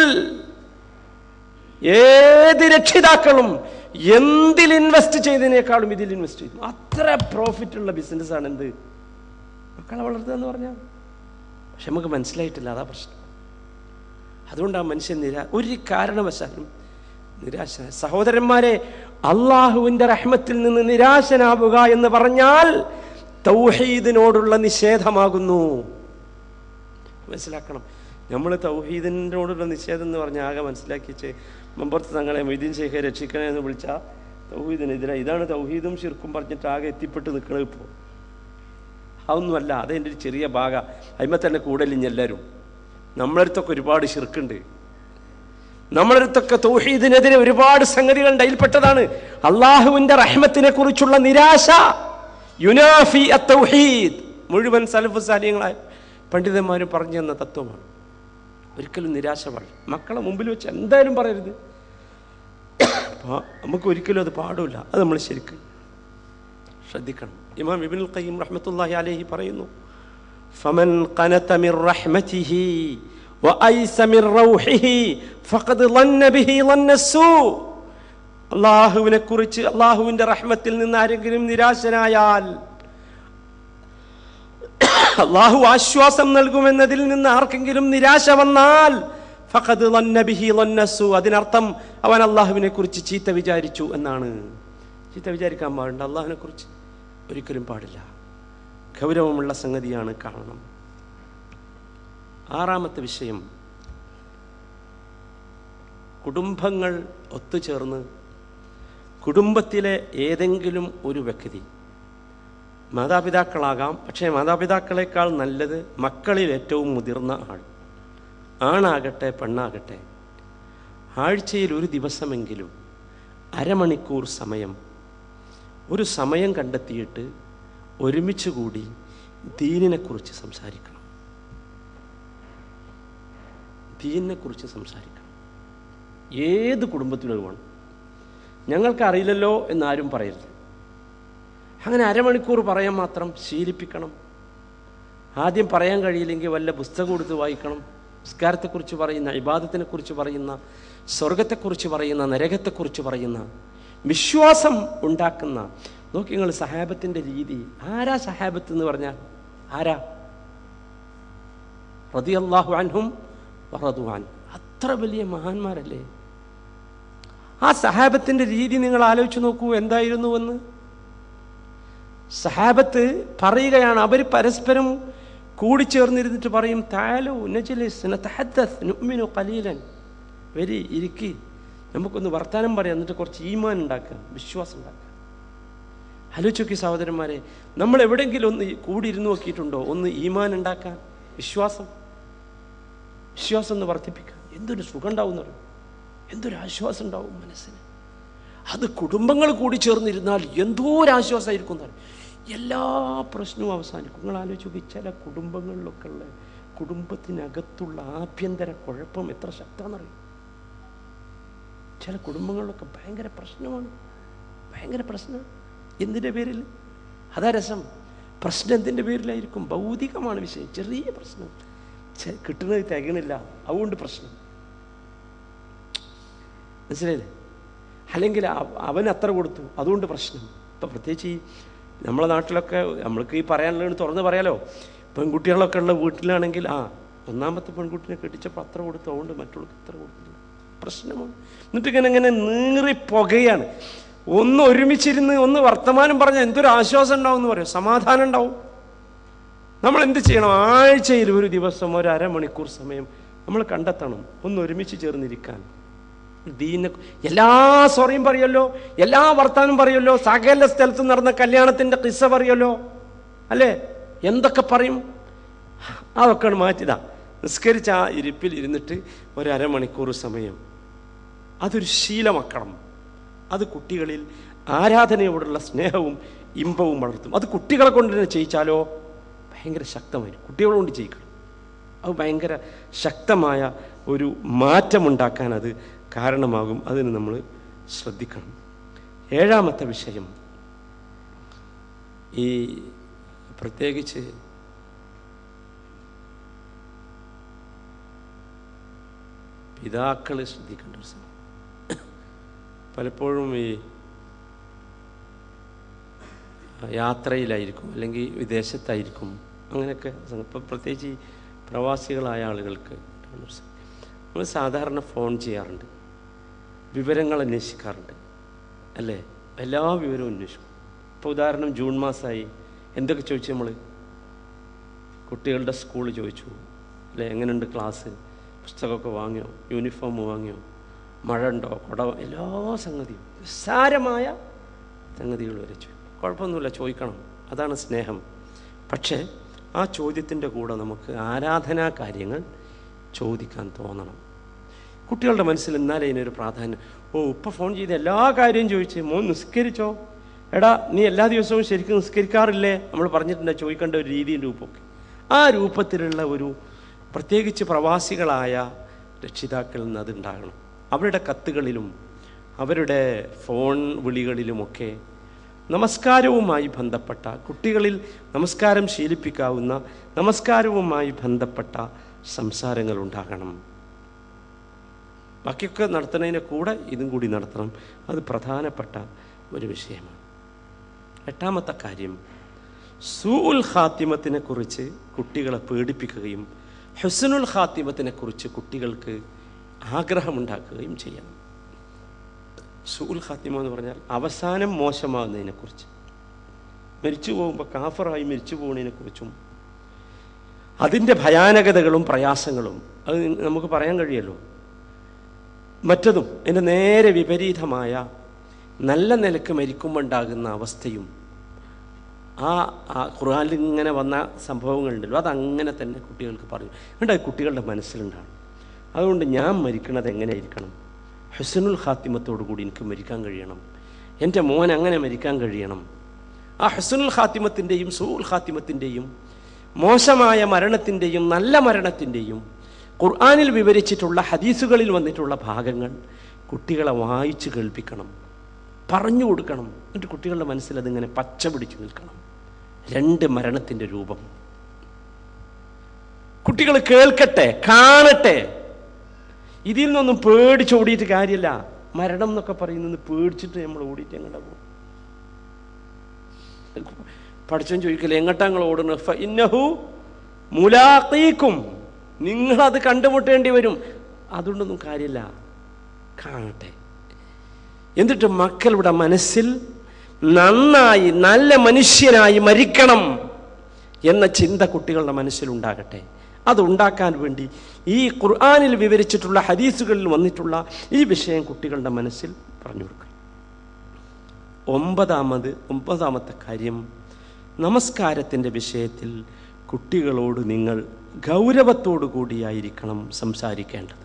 ഏത് രക്ഷിതാക്കളും എന്തിൽ ഇൻവെസ്റ്റ് ചെയ്തതിനേക്കാളും ഇതിൽ ഇൻവെസ്റ്റ് ചെയ്തു അത്ര പ്രോഫിറ്റ് ഉള്ള ബിസിനസ്സാണ് എന്ത് മക്കളെ വളർത്തുക എന്ന് പറഞ്ഞാൽ പക്ഷെ നമുക്ക് മനസ്സിലായിട്ടില്ല അതാ പ്രശ്നം അതുകൊണ്ട് ആ മനുഷ്യൻ നിരാ ഒരു കാരണവശാലും നിരാശ സഹോദരന്മാരെ അള്ളാഹുവിൻ്റെ റഹ്മത്തിൽ നിന്ന് നിരാശനാവുക എന്ന് പറഞ്ഞാൽ തൗഹീദിനോടുള്ള നിഷേധമാകുന്നു മനസ്സിലാക്കണം നമ്മൾ തൗഹീദിനോടുള്ള നിഷേധം എന്ന് പറഞ്ഞാൽ ആകെ മനസ്സിലാക്കിച്ച് മമ്പുറത്ത് തങ്ങളെ മൊയ്തീൻ ശേഖരെ രക്ഷിക്കണേ എന്ന് വിളിച്ചാൽ തൗഹീദിനെതിരെ ഇതാണ് തൗഹീദും ശിർക്കും പറഞ്ഞിട്ട് ആകെ എത്തിപ്പെട്ട് നിൽക്കണത് ഇപ്പോൾ അതൊന്നുമല്ല അതെൻ്റെ ഒരു ചെറിയ ഭാഗ അതിമ തന്നെ കൂടലിഞ്ഞ് എല്ലാവരും നമ്മളടുത്തൊക്കെ ഒരുപാട് ശിർക്കുണ്ട് നമ്മളടുത്തൊക്കെ തൗഹീദിനെതിരെ ഒരുപാട് സംഗതികളുണ്ട് അതിൽപ്പെട്ടതാണ് അള്ളാഹുവിൻ്റെ റഹ്മത്തിനെ കുറിച്ചുള്ള നിരാശ യുനാഫി അത്തൗഹീദ് മുഴുവൻ സലഫ് സാലിയങ്ങളായ പണ്ഡിതന്മാരും പറഞ്ഞു തന്ന തത്വമാണ് ഒരിക്കലും നിരാശ പാടില്ല മക്കളെ മുമ്പിൽ വെച്ച് എന്തായാലും പറയരുത് അപ്പോൾ നമുക്ക് ഒരിക്കലും അത് പാടില്ല അത് നമ്മൾ ശരിക്കും ശ്രദ്ധിക്കണം ഇമാം ഇബ്നുൽ ഖയ്യിം റഹ്മത്തുള്ളാഹി അലൈഹി പറയുന്നു فمن قنت من رحمته وأيس من روحه فقد ظن به ظن السوء അള്ളാഹുവിനെ കുറിച്ച് അള്ളാഹുവിൻ്റെ റഹ്മത്തിൽ നിന്ന് ആരെങ്കിലും നിരാശനായാൽ അള്ളാഹു ആശ്വാസം നൽകുമെന്നതിൽ നിന്ന് ആർക്കെങ്കിലും നിരാശ വന്നാൽ ഫഖദ് ളന്ന ബിഹി ളന്നസു അതിനർത്ഥം അവൻ അള്ളാഹുവിനെ കുറിച്ച് ചീത്ത വിചാരിച്ചു എന്നാണ് ചീത്ത വിചാരിക്കാൻ പാടുണ്ട് അള്ളാഹുവിനെ കുറിച്ച് ഒരിക്കലും പാടില്ല ഗൗരവമുള്ള സംഗതിയാണ് കാണണം ആറാമത്തെ വിഷയം കുടുംബങ്ങൾ ഒത്തുചേർന്ന് കുടുംബത്തിലെ ഏതെങ്കിലും ഒരു വ്യക്തി മാതാപിതാക്കളാകാം പക്ഷേ മാതാപിതാക്കളെക്കാൾ നല്ലത് മക്കളിൽ ഏറ്റവും മുതിർന്ന ആൾ ആണാകട്ടെ പെണ്ണാകട്ടെ ആഴ്ചയിൽ ഒരു ദിവസമെങ്കിലും അരമണിക്കൂർ സമയം ഒരു സമയം കണ്ടെത്തിയിട്ട് ഒരുമിച്ച് കൂടി ദീനിനെക്കുറിച്ച് സംസാരിക്കണം ദീനിനെക്കുറിച്ച് സംസാരിക്കണം ഏത് കുടുംബത്തിലും വേണം ഞങ്ങൾക്ക് അറിയില്ലല്ലോ എന്നാരും പറയരുത് അങ്ങനെ അരമണിക്കൂർ പറയാൻ മാത്രം ശീലിപ്പിക്കണം ആദ്യം പറയാൻ കഴിയില്ലെങ്കിൽ വല്ല പുസ്തകം കൊടുത്ത് വായിക്കണം നിസ്കാരത്തെക്കുറിച്ച് പറയുന്ന ഇബാദത്തിനെക്കുറിച്ച് പറയുന്ന സ്വർഗത്തെക്കുറിച്ച് പറയുന്ന നരകത്തെക്കുറിച്ച് പറയുന്ന വിശ്വാസം ഉണ്ടാക്കുന്ന നോക്കി നിങ്ങൾ സഹാബത്തിൻ്റെ രീതി ആരാ സഹാബത്ത് എന്ന് പറഞ്ഞാൽ ആരാ റതിയല്ലാഹു അൻഹും വറദുവാൻ അത്ര വലിയ മഹാന്മാരല്ലേ ആ സഹാബത്തിൻ്റെ രീതി നിങ്ങൾ ആലോചിച്ച് നോക്കൂ എന്തായിരുന്നുവെന്ന് സഹാബത്ത് പറയുകയാണ് അവർ പരസ്പരം കൂടിച്ചേർന്നിരുന്നിട്ട് പറയും താലോ കലീലൻ വരി ഇരിക്കി നമുക്കൊന്ന് വർത്താനം പറയാം എന്നിട്ട് കുറച്ച് ഈമാൻ ഉണ്ടാക്കുക വിശ്വാസം ഉണ്ടാക്കുക ആലോചിച്ചോക്കി സഹോദരന്മാരെ നമ്മൾ എവിടെയെങ്കിലും ഒന്ന് കൂടിയിരുന്ന് നോക്കിയിട്ടുണ്ടോ ഒന്ന് ഈമാൻ ഉണ്ടാക്കാൻ വിശ്വാസം വിശ്വാസം ഒന്ന് വർദ്ധിപ്പിക്കുക എന്തൊരു സുഖം ഉണ്ടാവും എന്ന് പറയും എന്തൊരു ആശ്വാസം ഉണ്ടാവും മനസ്സിന് അത് കുടുംബങ്ങൾ കൂടി ചേർന്നിരുന്നാൽ എന്തോ ഒരു ആശ്വാസമായിരിക്കും എന്ന് പറയും എല്ലാ പ്രശ്നവും അവസാനിക്കും നിങ്ങൾ ആലോചിച്ച് നോക്കി ചില കുടുംബങ്ങളിലൊക്കെ ഉള്ള കുടുംബത്തിനകത്തുള്ള ആഭ്യന്തര കുഴപ്പം എത്ര ശക്തമാണെന്നറിയും ചില കുടുംബങ്ങളിലൊക്കെ ഭയങ്കര പ്രശ്നമാണ് ഭയങ്കര പ്രശ്നം എന്തിൻ്റെ പേരിൽ അതാ രസം പ്രശ്നം എന്തിൻ്റെ പേരിലായിരിക്കും ഭൗതികമാണ് വിഷയം ചെറിയ പ്രശ്നം ചെ- കിട്ടുന്നത് തികണില്ല അതുകൊണ്ട് പ്രശ്നം മനസ്സിലായില്ലേ അല്ലെങ്കിൽ അവ- അവൻ അത്ര കൊടുത്തു അതുകൊണ്ട് പ്രശ്നം ഇപ്പം പ്രത്യേകിച്ച് ഈ നമ്മളെ നാട്ടിലൊക്കെ നമ്മൾക്ക് ഈ പറയാനുള്ളത് തുറന്ന് പറയാലോ പെൺകുട്ടികളൊക്കെ ഉള്ള വീട്ടിലാണെങ്കിൽ ആ ഒന്നാമത്തെ പെൺകുട്ടിനെ കെട്ടിച്ചപ്പോൾ അത്ര കൊടുത്തു അതുകൊണ്ട് മറ്റുള്ളവർക്ക് ഇത്ര കൊടുത്തില്ല പ്രശ്നമാണ് എന്നിട്ട് ഇങ്ങനെ ഇങ്ങനെ നീറി പുകയാണ് ഒന്ന് ഒരുമിച്ചിരുന്ന് ഒന്ന് വർത്തമാനം പറഞ്ഞാൽ എന്തൊരു ആശ്വാസം ഉണ്ടാവും എന്ന് പറയും സമാധാനം ഉണ്ടാവും നമ്മൾ എന്ത് ചെയ്യണം ആഴ്ചയിൽ ഒരു ദിവസം ഒരു അരമണിക്കൂർ സമയം നമ്മൾ കണ്ടെത്തണം ഒന്ന് ഒരുമിച്ച് ചേർന്നിരിക്കാൻ ദീനെ എല്ലാ സോറിയും പറയുമല്ലോ എല്ലാ വർത്താനം പറയുമല്ലോ സകല സ്ഥലത്ത് നടന്ന കല്യാണത്തിൻ്റെ കിസ്സ പറയുമല്ലോ അല്ലേ എന്തൊക്കെ പറയും അതൊക്കെയാണ് മാറ്റിതാ നിസ്കരിച്ച ആ ഇരിപ്പിൽ ഇരുന്നിട്ട് ഒരു അരമണിക്കൂർ സമയം അതൊരു ശീലമാക്കണം അത് കുട്ടികളിൽ ആരാധനയോടുള്ള സ്നേഹവും ഇമ്പവും വളർത്തും അത് കുട്ടികളെ കൊണ്ട് തന്നെ ചെയ്യിച്ചാലോ ഭയങ്കര ശക്തമായിരിക്കും കുട്ടികളെ കൊണ്ട് ചെയ്യിക്കണം അത് ഭയങ്കര ശക്തമായ ഒരു മാറ്റമുണ്ടാക്കാൻ അത് കാരണമാകും അതിന് നമ്മൾ ശ്രദ്ധിക്കണം ഏഴാമത്തെ വിഷയം ഈ പ്രത്യേകിച്ച് പിതാക്കൾ ശ്രദ്ധിക്കേണ്ട ഒരു സമയം പലപ്പോഴും ഈ യാത്രയിലായിരിക്കും അല്ലെങ്കിൽ വിദേശത്തായിരിക്കും അങ്ങനെയൊക്കെ ഇപ്പം പ്രത്യേകിച്ച് ഈ പ്രവാസികളായ ആളുകൾക്ക് നമ്മൾ സാധാരണ ഫോൺ ചെയ്യാറുണ്ട് വിവരങ്ങൾ അന്വേഷിക്കാറുണ്ട് അല്ലേ എല്ലാ വിവരവും അന്വേഷിക്കും ഇപ്പോൾ ഉദാഹരണം ജൂൺ മാസമായി എന്തൊക്കെ ചോദിച്ചു നമ്മൾ കുട്ടികളുടെ സ്കൂൾ ചോദിച്ചു അല്ലേ എങ്ങനെയുണ്ട് ക്ലാസ് പുസ്തകമൊക്കെ വാങ്ങിയോ യൂണിഫോം വാങ്ങിയോ മഴ ഉണ്ടോ കുട എല്ലാ സംഗതിയും നിസ്സാരമായ സംഗതികൾ വരെ ചോദിക്കും കുഴപ്പമൊന്നുമില്ല ചോദിക്കണം അതാണ് സ്നേഹം പക്ഷേ ആ ചോദ്യത്തിൻ്റെ കൂടെ നമുക്ക് ആരാധനാ കാര്യങ്ങൾ ചോദിക്കാൻ തോന്നണം കുട്ടികളുടെ മനസ്സിൽ എന്നാലേ ഇതിനൊരു പ്രാധാന്യം ഓ ഉപ്പ ഫോൺ ചെയ്ത് എല്ലാ കാര്യവും ചോദിച്ച് മോൻ നിസ്കരിച്ചോ എടാ നീ എല്ലാ ദിവസവും ശരിക്കും നിസ്കരിക്കാറില്ലേ നമ്മൾ പറഞ്ഞിട്ടുണ്ട് ചോദിക്കേണ്ട ഒരു രീതിയും രൂപമൊക്കെ ആ രൂപത്തിലുള്ള ഒരു പ്രത്യേകിച്ച് പ്രവാസികളായ രക്ഷിതാക്കളിൽ നിന്ന് അതുണ്ടാകണം അവരുടെ കത്തുകളിലും അവരുടെ ഫോൺ വിളികളിലുമൊക്കെ നമസ്കാരവുമായി ബന്ധപ്പെട്ട കുട്ടികളിൽ നമസ്കാരം ശീലിപ്പിക്കാവുന്ന നമസ്കാരവുമായി ബന്ധപ്പെട്ട സംസാരങ്ങൾ ഉണ്ടാകണം ബാക്കിയൊക്കെ നടത്തുന്നതിൻ്റെ കൂടെ ഇതും കൂടി നടത്തണം അത് പ്രധാനപ്പെട്ട ഒരു വിഷയമാണ് എട്ടാമത്തെ കാര്യം സൂഉൽ ഖാത്തിമത്തിനെ കുറിച്ച് കുട്ടികളെ പേടിപ്പിക്കുകയും ഹുസനുൽ ഖാത്തിമത്തിനെ കുറിച്ച് കുട്ടികൾക്ക് ആഗ്രഹമുണ്ടാക്കുകയും ചെയ്യണം സൂഉൽ ഖാത്തിമ എന്ന് പറഞ്ഞാൽ അവസാനം മോശമാകുന്നതിനെക്കുറിച്ച് മരിച്ചു പോകുമ്പോൾ കാഫറായി മരിച്ചു പോകുന്നതിനെക്കുറിച്ചും അതിൻ്റെ ഭയാനകതകളും പ്രയാസങ്ങളും അത് നമുക്ക് പറയാൻ കഴിയല്ലോ മറ്റതും എൻ്റെ നേരെ വിപരീതമായ നല്ല നിലക്ക് മരിക്കുമ്പോൾ ഉണ്ടാകുന്ന അവസ്ഥയും ആ ആ ഖുർആനിൽ ഇങ്ങനെ വന്ന സംഭവങ്ങളുണ്ടല്ലോ അതങ്ങനെ തന്നെ കുട്ടികൾക്ക് പറയും എന്നിട്ട് അത് കുട്ടികളുടെ മനസ്സിലുണ്ടാണ് അതുകൊണ്ട് ഞാൻ മരിക്കണത് എങ്ങനെയായിരിക്കണം ഹുസനുൽ ഖാത്തിമത്തോടു കൂടി എനിക്ക് മരിക്കാൻ കഴിയണം എൻ്റെ മോൻ അങ്ങനെ മരിക്കാൻ കഴിയണം ആ ഹുസനുൽ ഖാത്തിമത്തിൻ്റെയും സൂൽ ഖാത്തിമത്തിൻ്റെയും മോശമായ മരണത്തിൻ്റെയും നല്ല മരണത്തിൻ്റെയും ഖുർആനിൽ വിവരിച്ചിട്ടുള്ള ഹദീസുകളിൽ വന്നിട്ടുള്ള ഭാഗങ്ങൾ കുട്ടികളെ വായിച്ച് കേൾപ്പിക്കണം പറഞ്ഞു കൊടുക്കണം എന്നിട്ട് കുട്ടികളുടെ മനസ്സിൽ അതിങ്ങനെ പച്ച പിടിച്ചു നിൽക്കണം രണ്ട് മരണത്തിൻ്റെ രൂപം കുട്ടികൾ കേൾക്കട്ടെ കാണട്ടെ ഇതിൽ നിന്നൊന്നും പേടിച്ചോടിയിട്ട് കാര്യമില്ല മരണം എന്നൊക്കെ പറയുന്നത് പേടിച്ചിട്ട് നമ്മൾ ഓടിയിട്ട് എങ്ങോട്ടാ പോകും പഠിച്ചോൻ ചോദിക്കല്ലേ എങ്ങോട്ടാ നിങ്ങൾ ഓടുന്നത് ഫ ഇന്നഹു മുലാഖീക്കും നിങ്ങളത് കണ്ടുമുട്ടേണ്ടി വരും അതുകൊണ്ടൊന്നും കാര്യമില്ല കാണട്ടെ എന്നിട്ട് മക്കളുടെ മനസ്സിൽ നന്നായി നല്ല മനുഷ്യനായി മരിക്കണം എന്ന ചിന്ത കുട്ടികളുടെ മനസ്സിലുണ്ടാകട്ടെ അതുണ്ടാക്കാൻ വേണ്ടി ഈ ഖുർആാനിൽ വിവരിച്ചിട്ടുള്ള ഹദീസുകളിൽ വന്നിട്ടുള്ള ഈ വിഷയം കുട്ടികളുടെ മനസ്സിൽ പറഞ്ഞു കൊടുക്കുക ഒമ്പതാമത് ഒമ്പതാമത്തെ കാര്യം നമസ്കാരത്തിൻ്റെ വിഷയത്തിൽ കുട്ടികളോട് നിങ്ങൾ ഗൗരവത്തോടു കൂടിയായിരിക്കണം സംസാരിക്കേണ്ടത്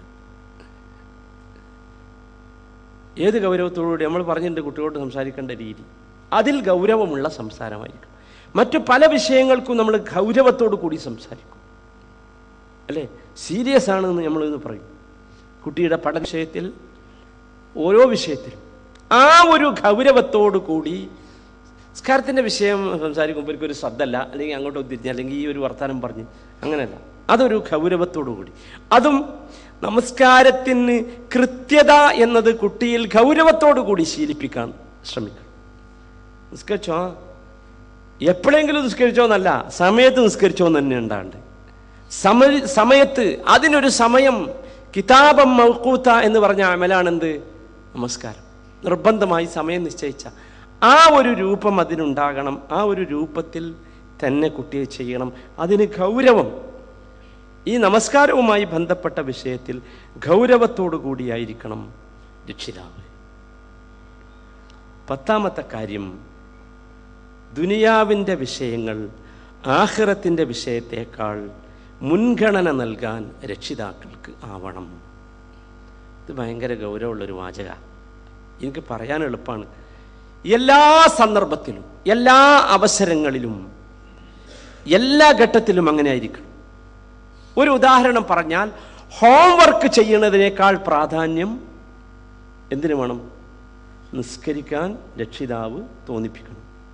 ഏത് ഗൗരവത്തോടുകൂടി നമ്മൾ പറഞ്ഞിട്ടുണ്ട് കുട്ടികളോട് സംസാരിക്കേണ്ട രീതി അതിൽ ഗൗരവമുള്ള സംസാരമായിരിക്കും മറ്റു പല വിഷയങ്ങൾക്കും നമ്മൾ ഗൗരവത്തോടു കൂടി സംസാരിക്കും അല്ലേ സീരിയസ് ആണെന്ന് നമ്മളിന്ന് പറയും കുട്ടിയുടെ പഠന വിഷയത്തിൽ ഓരോ വിഷയത്തിലും ആ ഒരു ഗൗരവത്തോടു കൂടി സംസ്കാരത്തിൻ്റെ വിഷയം സംസാരിക്കുമ്പോൾ എനിക്കൊരു ശ്രദ്ധല്ല അല്ലെങ്കിൽ അങ്ങോട്ട് തിരിഞ്ഞ് അല്ലെങ്കിൽ ഈ ഒരു വർത്തമാനം പറഞ്ഞ് അങ്ങനെയല്ല അതൊരു ഗൗരവത്തോടു കൂടി അതും നമസ്കാരത്തിന് കൃത്യത എന്നത് കുട്ടിയിൽ ഗൗരവത്തോടു കൂടി ശീലിപ്പിക്കാൻ ശ്രമിക്കണം നിസ്കരിച്ചോ എപ്പോഴെങ്കിലും നിസ്കരിച്ചോ എന്നല്ല സമയത്ത് നിസ്കരിച്ചോ എന്ന് തന്നെ ഉണ്ടാണ്ട് സമയ സമയത്ത് അതിനൊരു സമയം കിതാബം മൗക്കൂത്ത എന്ന് പറഞ്ഞ അമലാണെന്ത് നമസ്കാരം നിർബന്ധമായി സമയം നിശ്ചയിച്ച ആ ഒരു രൂപം അതിനുണ്ടാകണം ആ ഒരു രൂപത്തിൽ തന്നെ കുട്ടിയെ ചെയ്യണം അതിന് ഗൗരവം ഈ നമസ്കാരവുമായി ബന്ധപ്പെട്ട വിഷയത്തിൽ ഗൗരവത്തോടു കൂടിയായിരിക്കണം രക്ഷിതാവ് പത്താമത്തെ കാര്യം ദുനിയാവിൻ്റെ വിഷയങ്ങൾ ആഹ്റത്തിൻ്റെ വിഷയത്തേക്കാൾ മുൻഗണന നൽകാൻ രക്ഷിതാക്കൾക്ക് ആവണം ഇത് ഭയങ്കര ഗൗരവമുള്ളൊരു വാചക എനിക്ക് പറയാൻ എളുപ്പമാണ് എല്ലാ സന്ദർഭത്തിലും എല്ലാ അവസരങ്ങളിലും എല്ലാ ഘട്ടത്തിലും അങ്ങനെ ആയിരിക്കണം ഒരു ഉദാഹരണം പറഞ്ഞാൽ ഹോംവർക്ക് ചെയ്യുന്നതിനേക്കാൾ പ്രാധാന്യം എന്തിനു വേണം നിസ്കരിക്കാൻ രക്ഷിതാവ് തോന്നിപ്പിക്കണം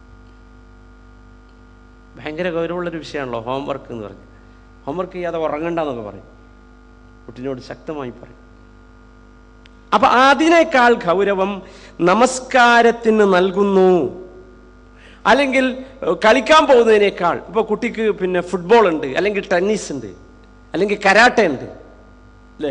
ഭയങ്കര ഗൗരവമുള്ളൊരു വിഷയമാണല്ലോ ഹോംവർക്ക് എന്ന് പറഞ്ഞ് ഹോംവർക്ക് ചെയ്യാതെ ഉറങ്ങണ്ടെന്നൊക്കെ പറയും കുട്ടിനോട് ശക്തമായി പറയും അപ്പൊ അതിനേക്കാൾ ഗൗരവം നമസ്കാരത്തിന് നൽകുന്നു അല്ലെങ്കിൽ ഏഹ്, കളിക്കാൻ പോകുന്നതിനേക്കാൾ ഇപ്പോൾ കുട്ടിക്ക് പിന്നെ ഫുട്ബോൾ ഉണ്ട് അല്ലെങ്കിൽ ടെന്നീസ് ഉണ്ട് അല്ലെങ്കിൽ കരാട്ടെ ഉണ്ട് അല്ലേ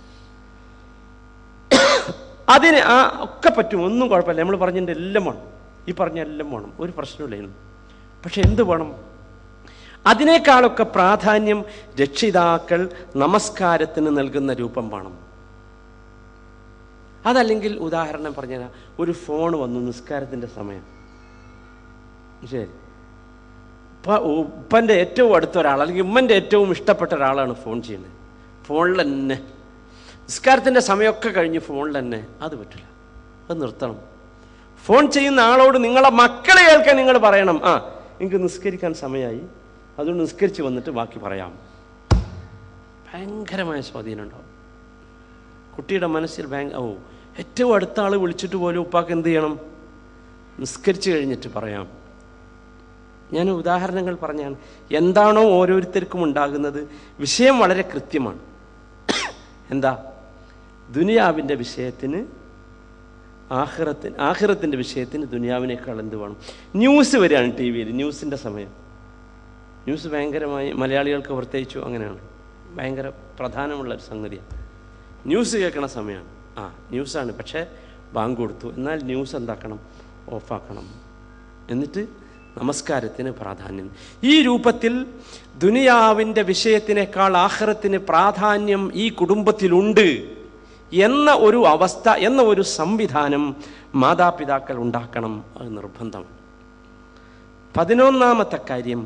അതിന് ആ ഒക്കെ പറ്റും ഒന്നും കുഴപ്പമില്ല നമ്മൾ പറഞ്ഞതിൻ്റെ എല്ലാം വേണം ഈ പറഞ്ഞ എല്ലാം വേണം ഒരു പ്രശ്നമില്ലായിരുന്നു പക്ഷെ എന്ത് വേണം അതിനേക്കാളൊക്കെ പ്രാധാന്യം രക്ഷിതാക്കൾ നമസ്കാരത്തിന് നൽകുന്ന രൂപം വേണം അതല്ലെങ്കിൽ ഉദാഹരണം പറഞ്ഞാൽ ഒരു ഫോൺ വന്നു നിസ്കാരത്തിൻ്റെ സമയം ശരി ഇപ്പം ഉപ്പൻ്റെ ഏറ്റവും അടുത്ത ഒരാൾ അല്ലെങ്കിൽ ഉമ്മൻ്റെ ഏറ്റവും ഇഷ്ടപ്പെട്ട ഒരാളാണ് ഫോൺ ചെയ്യുന്നത് ഫോണിൽ തന്നെ നിസ്കാരത്തിൻ്റെ സമയമൊക്കെ കഴിഞ്ഞ് ഫോണിൽ തന്നെ അത് പറ്റില്ല അത് നിർത്തണം ഫോൺ ചെയ്യുന്ന ആളോട് നിങ്ങളെ മക്കളെ കേൾക്കാൻ നിങ്ങൾ പറയണം ആ എനിക്ക് നിസ്കരിക്കാൻ സമയമായി അതുകൊണ്ട് നിസ്കരിച്ച് വന്നിട്ട് ബാക്കി പറയാം ഭയങ്കരമായ സ്വാധീനം ഉണ്ടാവും കുട്ടിയുടെ മനസ്സിൽ ഭയങ്കര ഓ ഏറ്റവും അടുത്ത ആൾ വിളിച്ചിട്ട് പോലും ഉപ്പാക്ക് എന്ത് ചെയ്യണം നിസ്കരിച്ച് കഴിഞ്ഞിട്ട് പറയാം ഞാൻ ഉദാഹരണങ്ങൾ പറഞ്ഞാണ് എന്താണോ ഓരോരുത്തർക്കും ഉണ്ടാകുന്നത് വിഷയം വളരെ കൃത്യമാണ് എന്താ ദുനിയാവിൻ്റെ വിഷയത്തിന് ആഹ്റത്തിന് ആഹ്റത്തിൻ്റെ വിഷയത്തിന് ദുനിയാവിനേക്കാൾ എന്ത് വേണം ന്യൂസ് വരികയാണ് ടി വിയിൽ ന്യൂസിൻ്റെ സമയം ന്യൂസ് ഭയങ്കരമായി മലയാളികൾക്ക് പ്രത്യേകിച്ചു അങ്ങനെയാണ് ഭയങ്കര പ്രധാനമുള്ള ഒരു സംഗതിയാണ് ന്യൂസ് കേൾക്കണ സമയമാണ് ആ ന്യൂസാണ് പക്ഷേ ബാങ്ക് കൊടുത്തു എന്നാൽ ന്യൂസ് എന്താക്കണം ഓഫാക്കണം എന്നിട്ട് നമസ്കാരത്തിന് പ്രാധാന്യം ഈ രൂപത്തിൽ ദുനിയാവിൻ്റെ വിഷയത്തിനേക്കാൾ ആഹ്റത്തിന് പ്രാധാന്യം ഈ കുടുംബത്തിലുണ്ട് എന്ന ഒരു അവസ്ഥ എന്ന ഒരു സംവിധാനം മാതാപിതാക്കൾ ഉണ്ടാക്കണം അത് നിർബന്ധമാണ് പതിനൊന്നാമത്തെ കാര്യം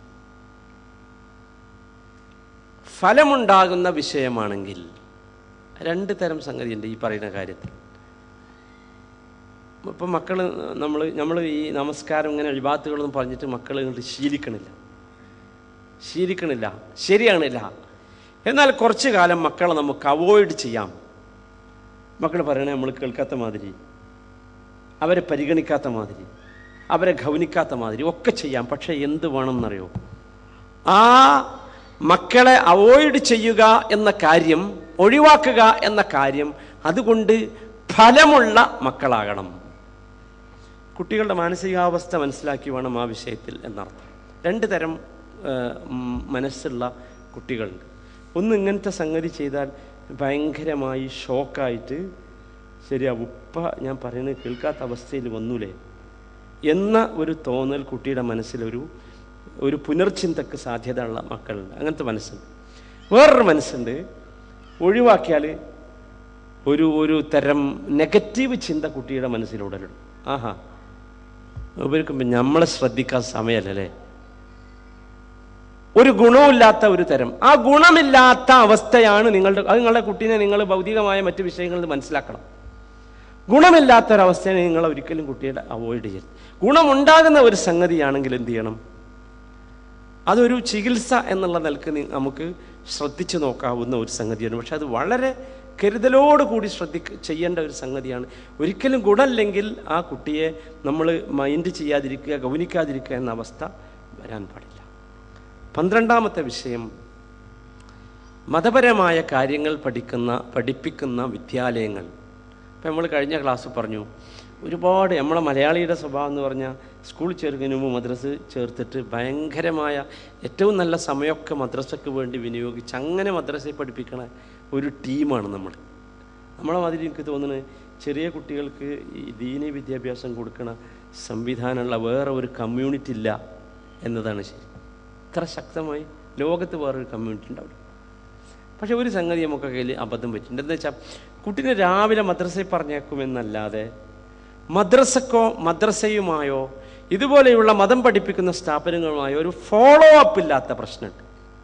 ഫലമുണ്ടാകുന്ന വിഷയമാണെങ്കിൽ രണ്ട് തരം സംഗതിയുണ്ട് ഈ പറയുന്ന കാര്യത്തിൽ ഇപ്പം മക്കൾ നമ്മൾ നമ്മൾ ഈ നമസ്കാരം ഇങ്ങനെ വിവാദത്തുകളൊന്നും പറഞ്ഞിട്ട് മക്കൾ ഇങ്ങോട്ട് ശീലിക്കണില്ല ശീലിക്കണില്ല ശരിയാണില്ല എന്നാൽ കുറച്ച് കാലം മക്കളെ നമുക്ക് അവോയ്ഡ് ചെയ്യാം മക്കൾ പറയണേ നമ്മൾ കേൾക്കാത്ത മാതിരി അവരെ പരിഗണിക്കാത്ത മാതിരി അവരെ ഗൗനിക്കാത്ത മാതിരി ഒക്കെ ചെയ്യാം പക്ഷേ എന്ത് വേണമെന്നറിയോ ആ മക്കളെ അവോയ്ഡ് ചെയ്യുക എന്ന കാര്യം ഒഴിവാക്കുക എന്ന കാര്യം അതുകൊണ്ട് ഫലമുള്ള മക്കളാകണം കുട്ടികളുടെ മാനസികാവസ്ഥ മനസ്സിലാക്കി വേണം ആ വിഷയത്തിൽ എന്നർത്ഥം രണ്ട് തരം ആ, ഉം, മനസ്സുള്ള കുട്ടികളുണ്ട് ഒന്ന് ഇങ്ങനത്തെ സംഗതി ചെയ്താൽ ഭയങ്കരമായി ഷോക്കായിട്ട് ശരിയാ ഉപ്പ ഞാൻ പറയുന്നത് കേൾക്കാത്ത അവസ്ഥയിൽ വന്നൂലേ എന്ന ഒരു തോന്നൽ കുട്ടിയുടെ മനസ്സിലൊരു ഒരു പുനർചിന്തക്ക് സാധ്യതയുള്ള മക്കളുണ്ട് അങ്ങനത്തെ മനസ്സുണ്ട് വേറൊരു മനസ്സുണ്ട് ഒഴിവാക്കിയാൽ ഒരു ഒരു തരം നെഗറ്റീവ് ചിന്ത കുട്ടിയുടെ മനസ്സിലുടലിടും ആഹാ ഇവർക്കും നമ്മളെ ശ്രദ്ധിക്കാൻ സമയമല്ലേ ഒരു ഗുണമില്ലാത്ത ഒരു തരം ആ ഗുണമില്ലാത്ത അവസ്ഥയാണ് നിങ്ങളുടെ അത് നിങ്ങളുടെ കുട്ടീനെ നിങ്ങൾ ഭൗതികമായ മറ്റു വിഷയങ്ങളിൽ മനസ്സിലാക്കണം ഗുണമില്ലാത്തൊരവസ്ഥയെ നിങ്ങൾ ഒരിക്കലും കുട്ടിയുടെ അവോയ്ഡ് ചെയ്യരുത് ഗുണമുണ്ടാകുന്ന ഒരു സംഗതിയാണെങ്കിൽ എന്ത് ചെയ്യണം അതൊരു ചികിത്സ എന്നുള്ള നിലക്ക് നി- നമുക്ക് ശ്രദ്ധിച്ചു നോക്കാവുന്ന ഒരു സംഗതിയാണ് പക്ഷെ അത് വളരെ കരുതലോടുകൂടി ശ്രദ്ധിക്ക ചെയ്യേണ്ട ഒരു സംഗതിയാണ് ഒരിക്കലും ഗുണമില്ലെങ്കിൽ ആ കുട്ടിയെ നമ്മൾ മൈൻഡ് ചെയ്യാതിരിക്കുക ഗൗനിക്കാതിരിക്കുക എന്ന അവസ്ഥ വരാൻ പാടില്ല പന്ത്രണ്ടാമത്തെ വിഷയം മതപരമായ കാര്യങ്ങൾ പഠിക്കുന്ന പഠിപ്പിക്കുന്ന വിദ്യാലയങ്ങൾ ഇപ്പം നമ്മൾ കഴിഞ്ഞ ക്ലാസ് പറഞ്ഞു ഒരുപാട് നമ്മളെ മലയാളിയുടെ സ്വഭാവം എന്ന് പറഞ്ഞാൽ സ്കൂൾ ചേർക്കുന്നതിന് മുമ്പ് മദ്രസ് ചേർത്തിട്ട് ഭയങ്കരമായ ഏറ്റവും നല്ല സമയമൊക്കെ മദ്രസയ്ക്ക് വേണ്ടി വിനിയോഗിച്ച് അങ്ങനെ മദ്രസയെ പഠിപ്പിക്കണ ഒരു ടീമാണ് നമ്മൾ നമ്മളെ മാതിരി എനിക്ക് തോന്നുന്നത് ചെറിയ കുട്ടികൾക്ക് ഈ ദീനി വിദ്യാഭ്യാസം കൊടുക്കണ സംവിധാനമുള്ള വേറെ ഒരു കമ്മ്യൂണിറ്റി ഇല്ല എന്നതാണ് ശരി ഇത്ര ശക്തമായി ലോകത്ത് വേറൊരു കമ്മ്യൂണിറ്റി ഉണ്ടാവില്ല പക്ഷെ ഒരു സംഗതി നമുക്ക് കയ്യിൽ അബദ്ധം പറ്റിയിട്ടുണ്ട് എന്താ വെച്ചാൽ കുട്ടീനെ രാവിലെ മദ്രസയിൽ പറഞ്ഞേക്കുമെന്നല്ലാതെ മദ്രസക്കോ മദ്രസയുമായോ ഇതുപോലെയുള്ള മതം പഠിപ്പിക്കുന്ന സ്ഥാപനങ്ങളുമായോ ഒരു ഫോളോ അപ്പ് ഇല്ലാത്ത പ്രശ്നമുണ്ട്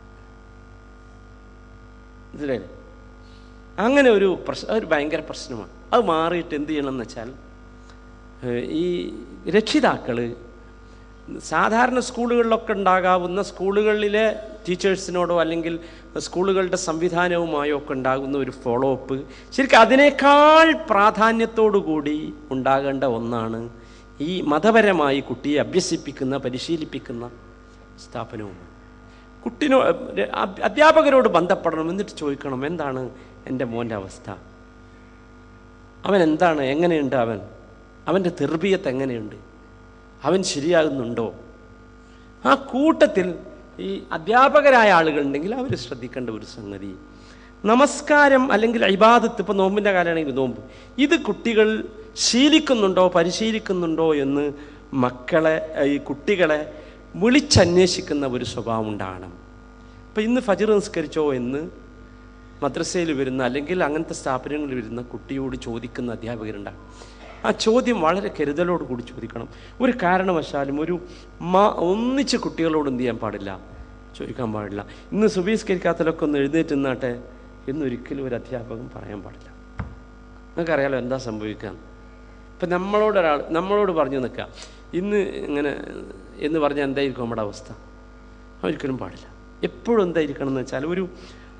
മനസ്സിലായില്ലേ അങ്ങനെ ഒരു പ്രശ്നം ഒരു ഭയങ്കര പ്രശ്നമാണ് അത് മാറിയിട്ട് എന്ത് ചെയ്യണം എന്ന് വെച്ചാൽ ഏഹ് ഈ രക്ഷിതാക്കൾ സാധാരണ സ്കൂളുകളിലൊക്കെ ഉണ്ടാകാവുന്ന സ്കൂളുകളിലെ ടീച്ചേഴ്സിനോടോ അല്ലെങ്കിൽ സ്കൂളുകളുടെ സംവിധാനവുമായോ ഒക്കെ ഉണ്ടാകുന്ന ഒരു ഫോളോ അപ്പ് ശരിക്കും അതിനേക്കാൾ പ്രാധാന്യത്തോടു കൂടി ഉണ്ടാകേണ്ട ഒന്നാണ് ഈ മതപരമായി കുട്ടിയെ അഭ്യസിപ്പിക്കുന്ന പരിശീലിപ്പിക്കുന്ന സ്ഥാപനവുമാണ് കുട്ടിനോ അ- അധ്യാപകരോട് ബന്ധപ്പെടണം എന്നിട്ട് ചോദിക്കണം എന്താണ് എൻ്റെ മോൻ്റെ അവസ്ഥ അവൻ എന്താണ് എങ്ങനെയുണ്ട് അവൻ അവൻ്റെ തെർബിയത്ത് എങ്ങനെയുണ്ട് അവൻ ശരിയാകുന്നുണ്ടോ ആ കൂട്ടത്തിൽ ഈ അധ്യാപകരായ ആളുകളുണ്ടെങ്കിൽ അവർ ശ്രദ്ധിക്കേണ്ട ഒരു സംഗതി നമസ്കാരം അല്ലെങ്കിൽ ഇബാദത്ത് ഇപ്പം നോമ്പിൻ്റെ കാലമാണെങ്കിൽ നോമ്പ് ഇത് കുട്ടികൾ ശീലിക്കുന്നുണ്ടോ പരിശീലിക്കുന്നുണ്ടോ എന്ന് മക്കളെ ഈ കുട്ടികളെ വിളിച്ചന്വേഷിക്കുന്ന ഒരു സ്വഭാവം ഉണ്ടാകണം ഇപ്പം ഇന്ന് ഫജർ നിസ്കരിച്ചോ എന്ന് മദ്രസയിൽ വരുന്ന അല്ലെങ്കിൽ അങ്ങനത്തെ സ്ഥാപനങ്ങളിൽ വരുന്ന കുട്ടിയോട് ചോദിക്കുന്ന അധ്യാപകരുണ്ടാകും ആ ചോദ്യം വളരെ കരുതലോട് കൂടി ചോദിക്കണം ഒരു കാരണവശാലും ഒരു മാ ഒന്നിച്ച് കുട്ടികളോട് എന്ത് ചെയ്യാൻ പാടില്ല ചോദിക്കാൻ പാടില്ല ഇന്ന് സുബീസ്കരിക്കാത്തലൊക്കെ ഒന്ന് എഴുന്നേറ്റ് നിന്നാട്ടെ എന്നൊരിക്കലും ഒരു അധ്യാപകൻ പറയാൻ പാടില്ല നിങ്ങൾക്കറിയാലോ എന്താ സംഭവിക്കുക ഇപ്പം നമ്മളോട് ഒരാൾ നമ്മളോട് പറഞ്ഞു നിൽക്കുക ഇന്ന് ഇങ്ങനെ എന്ന് പറഞ്ഞാൽ എന്തായിരിക്കും നമ്മുടെ അവസ്ഥ ഒരിക്കലും പാടില്ല എപ്പോഴും എന്തായിരിക്കണം എന്ന് വെച്ചാൽ ഒരു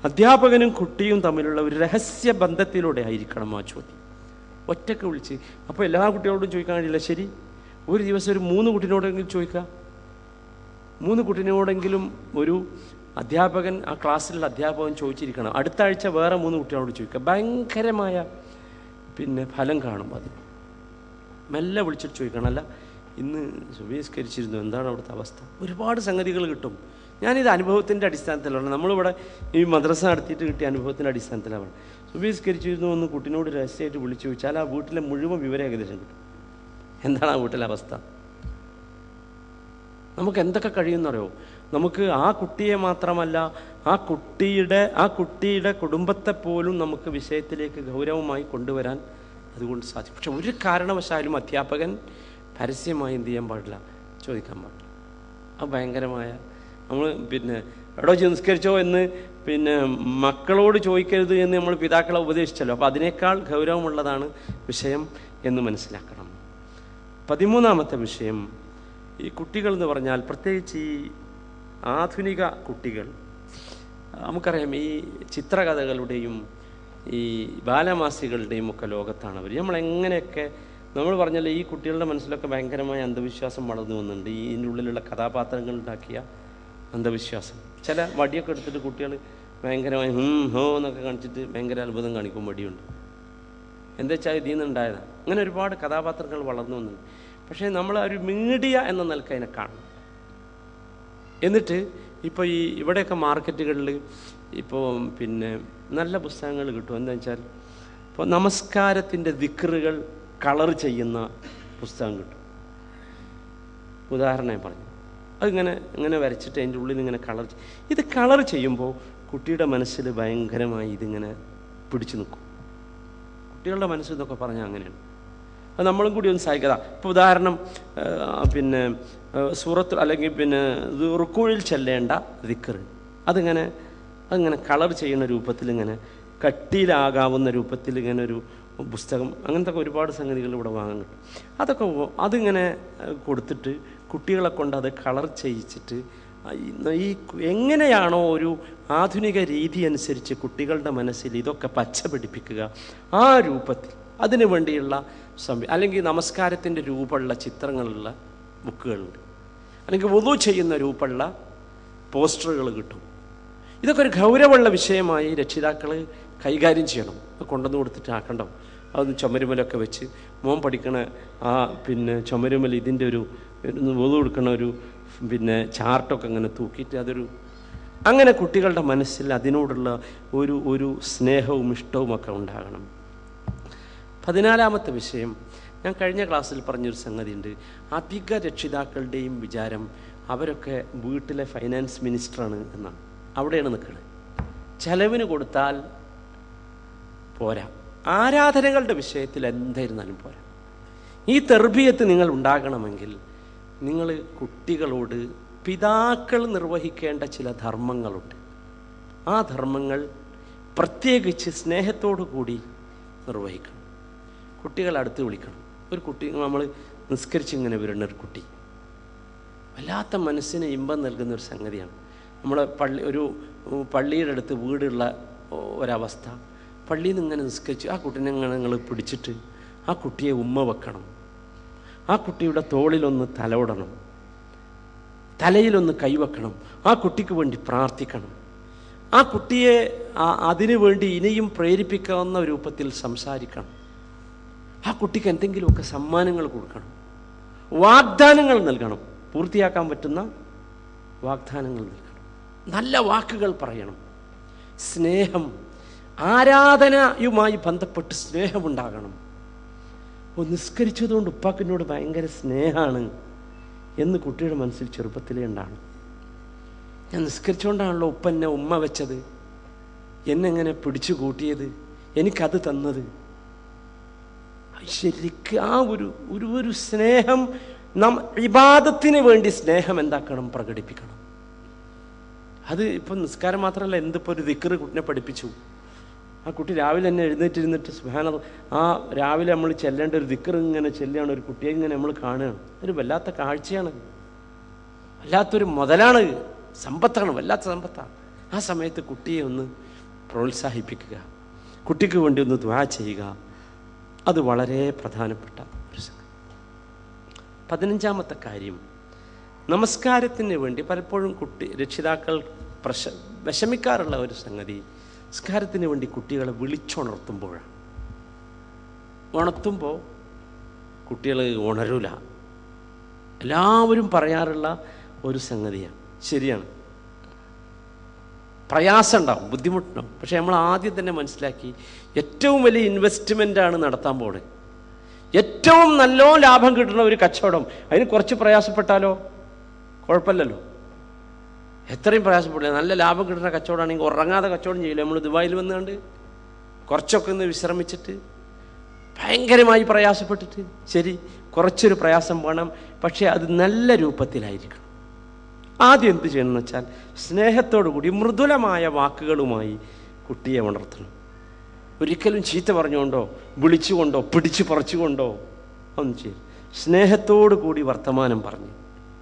അധ്യാപകനും കുട്ടിയും തമ്മിലുള്ള ഒരു രഹസ്യ ബന്ധത്തിലൂടെ ആയിരിക്കണം ആ ചോദ്യം ഒറ്റക്ക് വിളിച്ച് അപ്പോൾ എല്ലാ കുട്ടികളോടും ചോദിക്കാൻ കഴിയില്ല ശരി ഒരു ദിവസം ഒരു മൂന്ന് കുട്ടിനോടെങ്കിലും ചോദിക്കുക മൂന്ന് കുട്ടിനോടെങ്കിലും ഒരു അധ്യാപകൻ ആ ക്ലാസ്സിലുള്ള അധ്യാപകൻ ചോദിച്ചിരിക്കണം അടുത്ത ആഴ്ച വേറെ മൂന്ന് കുട്ടികളോട് ചോദിക്കുക ഭയങ്കരമായ പിന്നെ ഫലം കാണും അത് മെല്ലെ വിളിച്ചിട്ട് ചോദിക്കണം അല്ല ഇന്ന് സുബീസ്കരിച്ചിരുന്നു എന്താണ് അവിടുത്തെ അവസ്ഥ ഒരുപാട് സംഗതികൾ കിട്ടും ഞാനിത് അനുഭവത്തിൻ്റെ അടിസ്ഥാനത്തിലാണ് നമ്മളിവിടെ ഈ മദ്രസ നടത്തിയിട്ട് കിട്ടിയ അനുഭവത്തിൻ്റെ അടിസ്ഥാനത്തിലാണ് സുബീസ്കരിച്ചിരുന്നു എന്ന് കുട്ടിനോട് രഹസ്യമായിട്ട് വിളിച്ചു ചോദിച്ചാൽ ആ വീട്ടിലെ മുഴുവൻ വിവരം ഏകദേശം കിട്ടും എന്താണ് ആ വീട്ടിലെ അവസ്ഥ നമുക്ക് എന്തൊക്കെ കഴിയുമെന്നറിയോ നമുക്ക് ആ കുട്ടിയെ മാത്രമല്ല ആ കുട്ടിയുടെ ആ കുട്ടിയുടെ കുടുംബത്തെ പോലും നമുക്ക് വിഷയത്തിലേക്ക് ഗൗരവമായി കൊണ്ടുവരാൻ അതുകൊണ്ട് സാധിക്കും പക്ഷെ ഒരു കാരണവശാലും അധ്യാപകൻ പരസ്യമായി എന്ത് ചെയ്യാൻ പാടില്ല ചോദിക്കാൻ പാടില്ല അത് ഭയങ്കരമായ നമ്മൾ പിന്നെ എടോ നിസ്കരിച്ചോ എന്ന് പിന്നെ മക്കളോട് ചോദിക്കരുത് എന്ന് നമ്മൾ പിതാക്കളെ ഉപദേശിച്ചല്ലോ അപ്പോൾ അതിനേക്കാൾ ഗൗരവമുള്ളതാണ് വിഷയം എന്ന് മനസ്സിലാക്കണം പതിമൂന്നാമത്തെ വിഷയം ഈ കുട്ടികൾ എന്ന് പറഞ്ഞാൽ പ്രത്യേകിച്ച് ഈ ആധുനിക കുട്ടികൾ നമുക്കറിയാം ഈ ചിത്രകഥകളുടെയും ഈ ബാലമാസികളുടെയും ഒക്കെ ലോകത്താണ് അവർ നമ്മൾ എങ്ങനെയൊക്കെ നമ്മൾ പറഞ്ഞല്ലോ ഈ കുട്ടികളുടെ മനസ്സിലൊക്കെ ഭയങ്കരമായ അന്ധവിശ്വാസം വളർന്നു വന്നിട്ടുണ്ട് ഈ ഇതിൻ്റെ ഉള്ളിലുള്ള കഥാപാത്രങ്ങൾ ഉണ്ടാക്കിയ അന്ധവിശ്വാസം ചില വടിയൊക്കെ എടുത്തിട്ട് കുട്ടികൾ ഭയങ്കരമായി ഹും ഹോ എന്നൊക്കെ കാണിച്ചിട്ട് ഭയങ്കര അത്ഭുതം കാണിക്കും വടിയുണ്ട് എന്താ വെച്ചാൽ ഇതിൽ നിന്നുണ്ടായതാണ് അങ്ങനെ ഒരുപാട് കഥാപാത്രങ്ങൾ വളർന്നു വന്നിട്ടുണ്ട് പക്ഷേ നമ്മൾ ഒരു മീഡിയ എന്ന നിലക്ക് അതിനെ കാണണം എന്നിട്ട് ഇപ്പോൾ ഈ ഇവിടെയൊക്കെ മാർക്കറ്റുകളിൽ ഇപ്പോൾ പിന്നെ നല്ല പുസ്തകങ്ങൾ കിട്ടും എന്താ വെച്ചാൽ ഇപ്പോൾ നമസ്കാരത്തിൻ്റെ ദിക്റുകൾ കളർ ചെയ്യുന്ന പുസ്തകം കിട്ടും ഉദാഹരണം ഞാൻ പറഞ്ഞു അതിങ്ങനെ ഇങ്ങനെ വരച്ചിട്ട് അതിൻ്റെ ഉള്ളിൽ ഇങ്ങനെ കളർ ഇത് കളർ ചെയ്യുമ്പോൾ കുട്ടിയുടെ മനസ്സിൽ ഭയങ്കരമായി ഇതിങ്ങനെ പിടിച്ചു നിൽക്കും കുട്ടികളുടെ മനസ്സ് ഇതൊക്കെ പറഞ്ഞാൽ അങ്ങനെയാണ് അത് നമ്മളും കൂടി ഒന്ന് സഹായിക്കതാ ഇപ്പോൾ ഉദാഹരണം ആ, പിന്നെ ആ, സൂറത്ത് അല്ലെങ്കിൽ പിന്നെ ഇത് റുക്കൂഴിൽ ചെല്ലേണ്ട ദിക്കർ അതിങ്ങനെ അതിങ്ങനെ കളർ ചെയ്യുന്ന രൂപത്തിൽ ഇങ്ങനെ കട്ടിയിലാകാവുന്ന രൂപത്തിൽ ഇങ്ങനെ ഒരു പുസ്തകം അങ്ങനത്തെ ഒക്കെ ഒരുപാട് സംഗതികൾ ഇവിടെ വാങ്ങാൻ കിട്ടും അതൊക്കെ ഓ- അതിങ്ങനെ ആ, കൊടുത്തിട്ട് കുട്ടികളെ കൊണ്ട് അത് കളർ ചെയ്യിച്ചിട്ട് ആ, ഈ- ഈ കു- എങ്ങനെയാണോ ഒരു ആധുനിക രീതി അനുസരിച്ച് കുട്ടികളുടെ മനസ്സിൽ ഇതൊക്കെ പച്ച പിടിപ്പിക്കുക ആ രൂപത്തിൽ അതിനു വേണ്ടിയുള്ള സംവി അല്ലെങ്കിൽ നമസ്കാരത്തിൻ്റെ രൂപമുള്ള ചിത്രങ്ങളുള്ള ബുക്കുകളുണ്ട് അല്ലെങ്കിൽ വധു ചെയ്യുന്ന രൂപമുള്ള പോസ്റ്ററുകൾ കിട്ടും ഇതൊക്കെ ഒരു ഗൗരവമുള്ള വിഷയമായി രക്ഷിതാക്കൾ കൈകാര്യം ചെയ്യണം അത് കൊണ്ടുവന്ന് കൊടുത്തിട്ട് ആക്കണ്ടോ അതൊന്ന് ചുമരുമലൊക്കെ വെച്ച് മോൻ പഠിക്കണ ആ പിന്നെ ചുമരുമൽ ഇതിൻ്റെ ഒരു വധു കൊടുക്കണ ഒരു പിന്നെ ചാർട്ടൊക്കെ അങ്ങനെ തൂക്കിയിട്ട് അതൊരു അങ്ങനെ കുട്ടികളുടെ മനസ്സിൽ അതിനോടുള്ള ഒരു ഒരു സ്നേഹവും ഇഷ്ടവും ഒക്കെ ഉണ്ടാകണം പതിനാലാമത്തെ വിഷയം ഞാൻ കഴിഞ്ഞ ക്ലാസ്സിൽ പറഞ്ഞൊരു സംഗതിയുണ്ട് അധിക രക്ഷിതാക്കളുടെയും വിചാരം അവരൊക്കെ വീട്ടിലെ ഫൈനാൻസ് മിനിസ്റ്ററാണ് എന്നാണ് അവിടെയാണ് നിൽക്കുന്നത് ചെലവിന് കൊടുത്താൽ പോരാ ആരാധനകളുടെ വിഷയത്തിൽ എന്തായിരുന്നാലും പോരാ ഈ തെർബിയത്ത് നിങ്ങൾ ഉണ്ടാകണമെങ്കിൽ നിങ്ങൾ കുട്ടികളോട് പിതാക്കൾ നിർവഹിക്കേണ്ട ചില ധർമ്മങ്ങളുണ്ട് ആ ധർമ്മങ്ങൾ പ്രത്യേകിച്ച് സ്നേഹത്തോടു കൂടി നിർവഹിക്കണം കുട്ടികളെ അടുത്ത് വിളിക്കണം ഒരു കുട്ടി നമ്മൾ നിസ്കരിച്ചിങ്ങനെ വരുന്ന ഒരു കുട്ടി വല്ലാത്ത മനസ്സിന് ഇമ്പം നൽകുന്ന ഒരു സംഗതിയാണ് നമ്മുടെ പള്ളി ഒരു ഉം, പള്ളിയുടെ അടുത്ത് വീടുള്ള ഒ- ഒരവസ്ഥ പള്ളിയിൽ നിന്ന് ഇങ്ങനെ നിസ്കരിച്ച് ആ കുട്ടീനെ ഇങ്ങനെ നിങ്ങൾ പിടിച്ചിട്ട് ആ കുട്ടിയെ ഉമ്മ വെക്കണം ആ കുട്ടിയുടെ തോളിലൊന്ന് തലോടണം തലയിലൊന്ന് കൈവെക്കണം ആ കുട്ടിക്ക് വേണ്ടി പ്രാർത്ഥിക്കണം ആ കുട്ടിയെ ആ- അതിനു വേണ്ടി ഇനിയും പ്രേരിപ്പിക്കാവുന്ന രൂപത്തിൽ സംസാരിക്കണം ആ കുട്ടിക്ക് എന്തെങ്കിലുമൊക്കെ സമ്മാനങ്ങൾ കൊടുക്കണം വാഗ്ദാനങ്ങൾ നൽകണം പൂർത്തിയാക്കാൻ പറ്റുന്ന വാഗ്ദാനങ്ങൾ നൽകണം നല്ല വാക്കുകൾ പറയണം സ്നേഹം ആരാധനയുമായി ബന്ധപ്പെട്ട് സ്നേഹമുണ്ടാകണം ഓ നിസ്കരിച്ചതുകൊണ്ട് ഉപ്പാക്കിനോട് ഭയങ്കര സ്നേഹമാണ് എന്ന് കുട്ടിയുടെ മനസ്സിൽ ചെറുപ്പത്തിലേ ഉണ്ടാണ് ഞാൻ നിസ്കരിച്ചുകൊണ്ടാണല്ലോ ഉപ്പ എന്നെ ഉമ്മ വെച്ചത് എന്നെങ്ങനെ പിടിച്ചു കൂട്ടിയത് എനിക്കത് തന്നത് ശരിക്ക് ആ ഒരു ഒരു ഒരു സ്നേഹം നാം ഇബാദത്തിന് വേണ്ടി സ്നേഹം എന്താക്കണം പ്രകടിപ്പിക്കണം അത് ഇപ്പം നിസ്കാരം മാത്രമല്ല എന്തിപ്പോൾ ഒരു ദിക്കറ് കുട്ടിനെ പഠിപ്പിച്ചു ആ കുട്ടി രാവിലെ തന്നെ എഴുന്നേറ്റിരുന്നിട്ട് സുഹാന ആ രാവിലെ നമ്മൾ ചെല്ലേണ്ട ഒരു ദിക്കറ് ഇങ്ങനെ ചെല്ലുകയാണ് ഒരു കുട്ടിയെ ഇങ്ങനെ നമ്മൾ കാണുകയാണ് ഒരു വല്ലാത്ത കാഴ്ചയാണ് വല്ലാത്തൊരു മുതലാണ് സമ്പത്താണ് വല്ലാത്ത സമ്പത്താണ് ആ സമയത്ത് കുട്ടിയെ ഒന്ന് പ്രോത്സാഹിപ്പിക്കുക കുട്ടിക്ക് വേണ്ടി ഒന്ന് ദ്വാ ചെയ്യുക അത് വളരെ പ്രധാനപ്പെട്ട ഒരു സംഗതി പതിനഞ്ചാമത്തെ കാര്യം നമസ്കാരത്തിന് വേണ്ടി പലപ്പോഴും കുട്ടി രക്ഷിതാക്കൾ പ്രശ വിഷമിക്കാറുള്ള ഒരു സംഗതി നമസ്കാരത്തിന് വേണ്ടി കുട്ടികളെ വിളിച്ചുണർത്തുമ്പോഴാണ് ഉണർത്തുമ്പോൾ കുട്ടികൾ ഉണരൂല എല്ലാവരും പറയാറുള്ള ഒരു സംഗതിയാണ് ശരിയാണ് പ്രയാസം ഉണ്ടാവും ബുദ്ധിമുട്ടുണ്ടാവും പക്ഷേ നമ്മൾ ആദ്യം തന്നെ മനസ്സിലാക്കി ഏറ്റവും വലിയ ഇൻവെസ്റ്റ്മെൻ്റാണ് നടത്താൻ പോകുന്നത് ഏറ്റവും നല്ലോ ലാഭം കിട്ടുന്ന ഒരു കച്ചവടം അതിന് കുറച്ച് പ്രയാസപ്പെട്ടാലോ കുഴപ്പമില്ലല്ലോ എത്രയും പ്രയാസപ്പെടില്ല നല്ല ലാഭം കിട്ടുന്ന കച്ചവടമാണെങ്കിൽ ഉറങ്ങാതെ കച്ചവടം ചെയ്യില്ല നമ്മൾ ദുബായിൽ വന്നുകൊണ്ട് കുറച്ചൊക്കെ ഒന്ന് വിശ്രമിച്ചിട്ട് ഭയങ്കരമായി പ്രയാസപ്പെട്ടിട്ട് ശരി കുറച്ചൊരു പ്രയാസം വേണം പക്ഷേ അത് നല്ല രൂപത്തിലായിരിക്കണം ആദ്യം എന്ത് ചെയ്യണം എന്ന് വെച്ചാൽ സ്നേഹത്തോടു കൂടി മൃദുലമായ വാക്കുകളുമായി കുട്ടിയെ ഉണർത്തണം ഒരിക്കലും ചീത്ത പറഞ്ഞുകൊണ്ടോ വിളിച്ചുകൊണ്ടോ പിടിച്ചു പറിച്ചുകൊണ്ടോ ഒന്നും ചെയ്യും സ്നേഹത്തോടു കൂടി വർത്തമാനം പറഞ്ഞു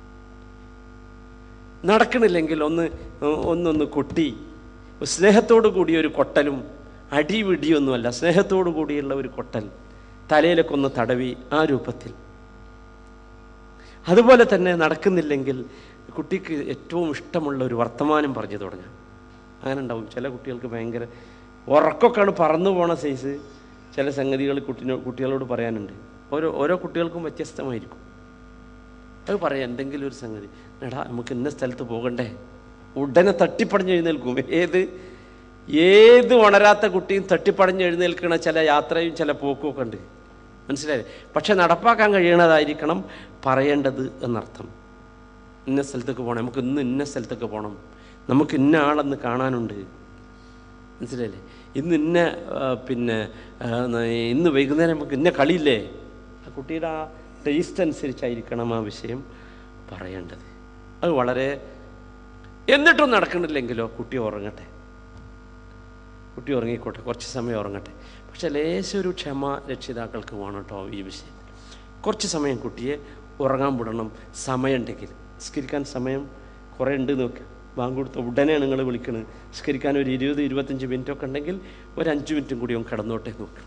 നടക്കണില്ലെങ്കിൽ ഒന്ന് ഒന്നൊന്ന് കൊട്ടി സ്നേഹത്തോടു കൂടി ഒരു കൊട്ടലും അടിപിടിയൊന്നുമല്ല സ്നേഹത്തോടു കൂടിയുള്ള ഒരു കൊട്ടൽ തലയിലൊക്കെ ഒന്ന് തടവി ആ രൂപത്തിൽ അതുപോലെ തന്നെ നടക്കുന്നില്ലെങ്കിൽ കുട്ടിക്ക് ഏറ്റവും ഇഷ്ടമുള്ള ഒരു വർത്തമാനം പറഞ്ഞു തുടങ്ങാം അങ്ങനെ ഉണ്ടാവും ചില കുട്ടികൾക്ക് ഭയങ്കര ഉറക്കമൊക്കെയാണ് പറന്നു പോണ സൈസ് ചില സംഗതികൾ കുട്ടിനോ കുട്ടികളോട് പറയാനുണ്ട് ഓരോ ഓരോ കുട്ടികൾക്കും വ്യത്യസ്തമായിരിക്കും അത് പറയാം എന്തെങ്കിലും ഒരു സംഗതി എടാ നമുക്ക് ഇന്ന സ്ഥലത്ത് പോകണ്ടേ ഉടനെ തട്ടിപ്പടഞ്ഞ് എഴുന്നേൽക്കും ഏത് ഏത് ഉണരാത്ത കുട്ടിയും തട്ടിപ്പടഞ്ഞ് എഴുന്നേൽക്കണ ചില യാത്രയും ചില പോക്കും ഒക്കെ ഉണ്ട് മനസ്സിലായില്ലേ പക്ഷെ നടപ്പാക്കാൻ കഴിയണതായിരിക്കണം പറയേണ്ടത് എന്നർത്ഥം ഇന്ന സ്ഥലത്തേക്ക് പോകണം നമുക്ക് ഇന്ന് ഇന്ന സ്ഥലത്തേക്ക് പോകണം നമുക്ക് ഇന്ന ആളെന്ന് കാണാനുണ്ട് മനസ്സിലായില്ലേ ഇന്ന് ഇന്ന ആ, പിന്നെ ആ, ഇന്ന് വൈകുന്നേരം നമുക്ക് ഇന്ന കളിയില്ലേ ആ കുട്ടിയുടെ ആ ടേസ്റ്റ് അനുസരിച്ചായിരിക്കണം ആ വിഷയം പറയേണ്ടത് അത് വളരെ എന്നിട്ടും നടക്കണില്ലെങ്കിലോ കുട്ടി ഉറങ്ങട്ടെ കുട്ടി ഉറങ്ങിക്കോട്ടെ കുറച്ച് സമയം ഉറങ്ങട്ടെ പക്ഷെ ലേശം ഒരു ക്ഷമ രക്ഷിതാക്കൾക്ക് വേണം കേട്ടോ ഈ വിഷയത്തിൽ കുറച്ച് സമയം കുട്ടിയെ ഉറങ്ങാൻ വിടണം സമയമുണ്ടെങ്കിൽ സ്കരിക്കാൻ സമയം കുറേ ഉണ്ട് നോക്കുക ബാങ്ക് കൊടുത്ത ഉടനെ നിങ്ങൾ വിളിക്കണത് സ്കരിക്കാൻ ഒരു ഇരുപത് ഇരുപത്തഞ്ച് മിനിറ്റ് ഒക്കെ ഉണ്ടെങ്കിൽ ഒരു അഞ്ച് മിനിറ്റും കൂടി ഒന്ന് കിടന്നോട്ടെ നോക്കണം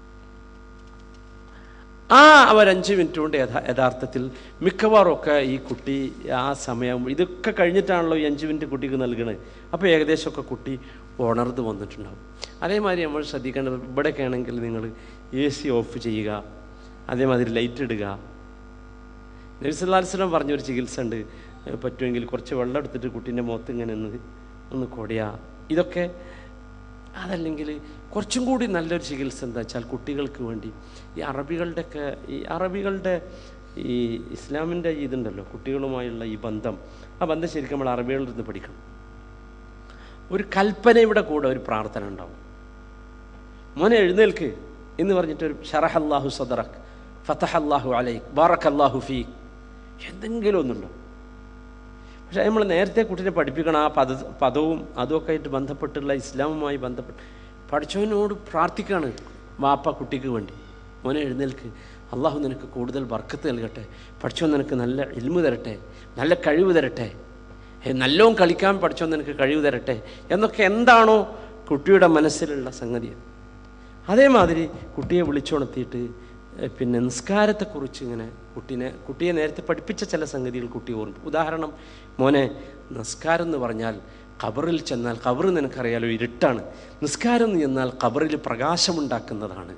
ആ ഒരു അഞ്ച് മിനിറ്റ് കൊണ്ട് യഥാ യഥാർത്ഥത്തിൽ മിക്കവാറും ഒക്കെ ഈ കുട്ടി ആ സമയം ഇതൊക്കെ കഴിഞ്ഞിട്ടാണല്ലോ ഈ അഞ്ച് മിനിറ്റ് കുട്ടിക്ക് നൽകണത് അപ്പോൾ ഏകദേശമൊക്കെ കുട്ടി ഉണർന്ന് വന്നിട്ടുണ്ടാവും അതേമാതിരി നമ്മൾ ശ്രദ്ധിക്കേണ്ടത് ഇവിടെയൊക്കെ ആണെങ്കിൽ നിങ്ങൾ എ സി ഓഫ് ചെയ്യുക അതേമാതിരി ലൈറ്റ് ഇടുക നബിസ്വല്ലാസ്ലം പറഞ്ഞൊരു ചികിത്സ ഉണ്ട് ഏഹ് പറ്റുമെങ്കിൽ കുറച്ച് വെള്ളം എടുത്തിട്ട് കുട്ടീൻ്റെ മുഖത്ത് ഇങ്ങനെ ഒന്ന് ഒന്ന് കൊടിയ ഇതൊക്കെ അതല്ലെങ്കിൽ കുറച്ചും കൂടി നല്ലൊരു ചികിത്സ എന്താ വെച്ചാൽ കുട്ടികൾക്ക് വേണ്ടി ഈ അറബികളുടെയൊക്കെ ഈ അറബികളുടെ ഈ ഇസ്ലാമിൻ്റെ ഇതുണ്ടല്ലോ കുട്ടികളുമായുള്ള ഈ ബന്ധം ആ ബന്ധം ശരിക്കും നമ്മൾ അറബികളിൽ നിന്ന് പഠിക്കണം ഒരു കൽപ്പനയുടെ കൂടെ ഒരു പ്രാർത്ഥന ഉണ്ടാവും മോനെ എഴുന്നേൽക്ക് എന്ന് പറഞ്ഞിട്ട് ഒരു ഷറഹ് അള്ളാഹു സദറക് ഫതഹ് അള്ളാഹു അലൈക് ബാറക് അള്ളാഹു ഫീ എന്തെങ്കിലും ഒന്നുണ്ടോ പക്ഷെ നമ്മൾ നേരത്തെ കുട്ടീനെ പഠിപ്പിക്കണം ആ പദ പദവും അതുമൊക്കെ ആയിട്ട് ബന്ധപ്പെട്ടുള്ള ഇസ്ലാമുമായി ബന്ധപ്പെട്ട് പഠിച്ചവനോട് പ്രാർത്ഥിക്കുകയാണ് വാപ്പ കുട്ടിക്ക് വേണ്ടി മോനെ എഴുന്നേൽക്ക് അള്ളാഹു നിനക്ക് കൂടുതൽ വർക്കത്ത് നൽകട്ടെ പഠിച്ചവൻ നിനക്ക് നല്ല ഇൽമു തരട്ടെ നല്ല കഴിവ് തരട്ടെ ഏ, നല്ലോം കളിക്കാൻ പഠിച്ചവൻ നിനക്ക് കഴിവ് തരട്ടെ എന്നൊക്കെ എന്താണോ കുട്ടിയുടെ മനസ്സിലുള്ള സംഗതി അതേമാതിരി കുട്ടിയെ വിളിച്ചുണർത്തിയിട്ട് ഏ, പിന്നെ നിസ്കാരത്തെക്കുറിച്ച് ഇങ്ങനെ കുട്ടീനെ കുട്ടിയെ നേരത്തെ പഠിപ്പിച്ച ചില സംഗതികൾ കുട്ടി ഓർമ്മ ഉദാഹരണം മോനെ നിസ്കാരം എന്ന് പറഞ്ഞാൽ ഖബറിൽ ചെന്നാൽ ഖബർ നിനക്കറിയാലോ ഇരുട്ടാണ് നിസ്കാരം എന്ന് ചെന്നാൽ ഖബറിൽ പ്രകാശമുണ്ടാക്കുന്നതാണ്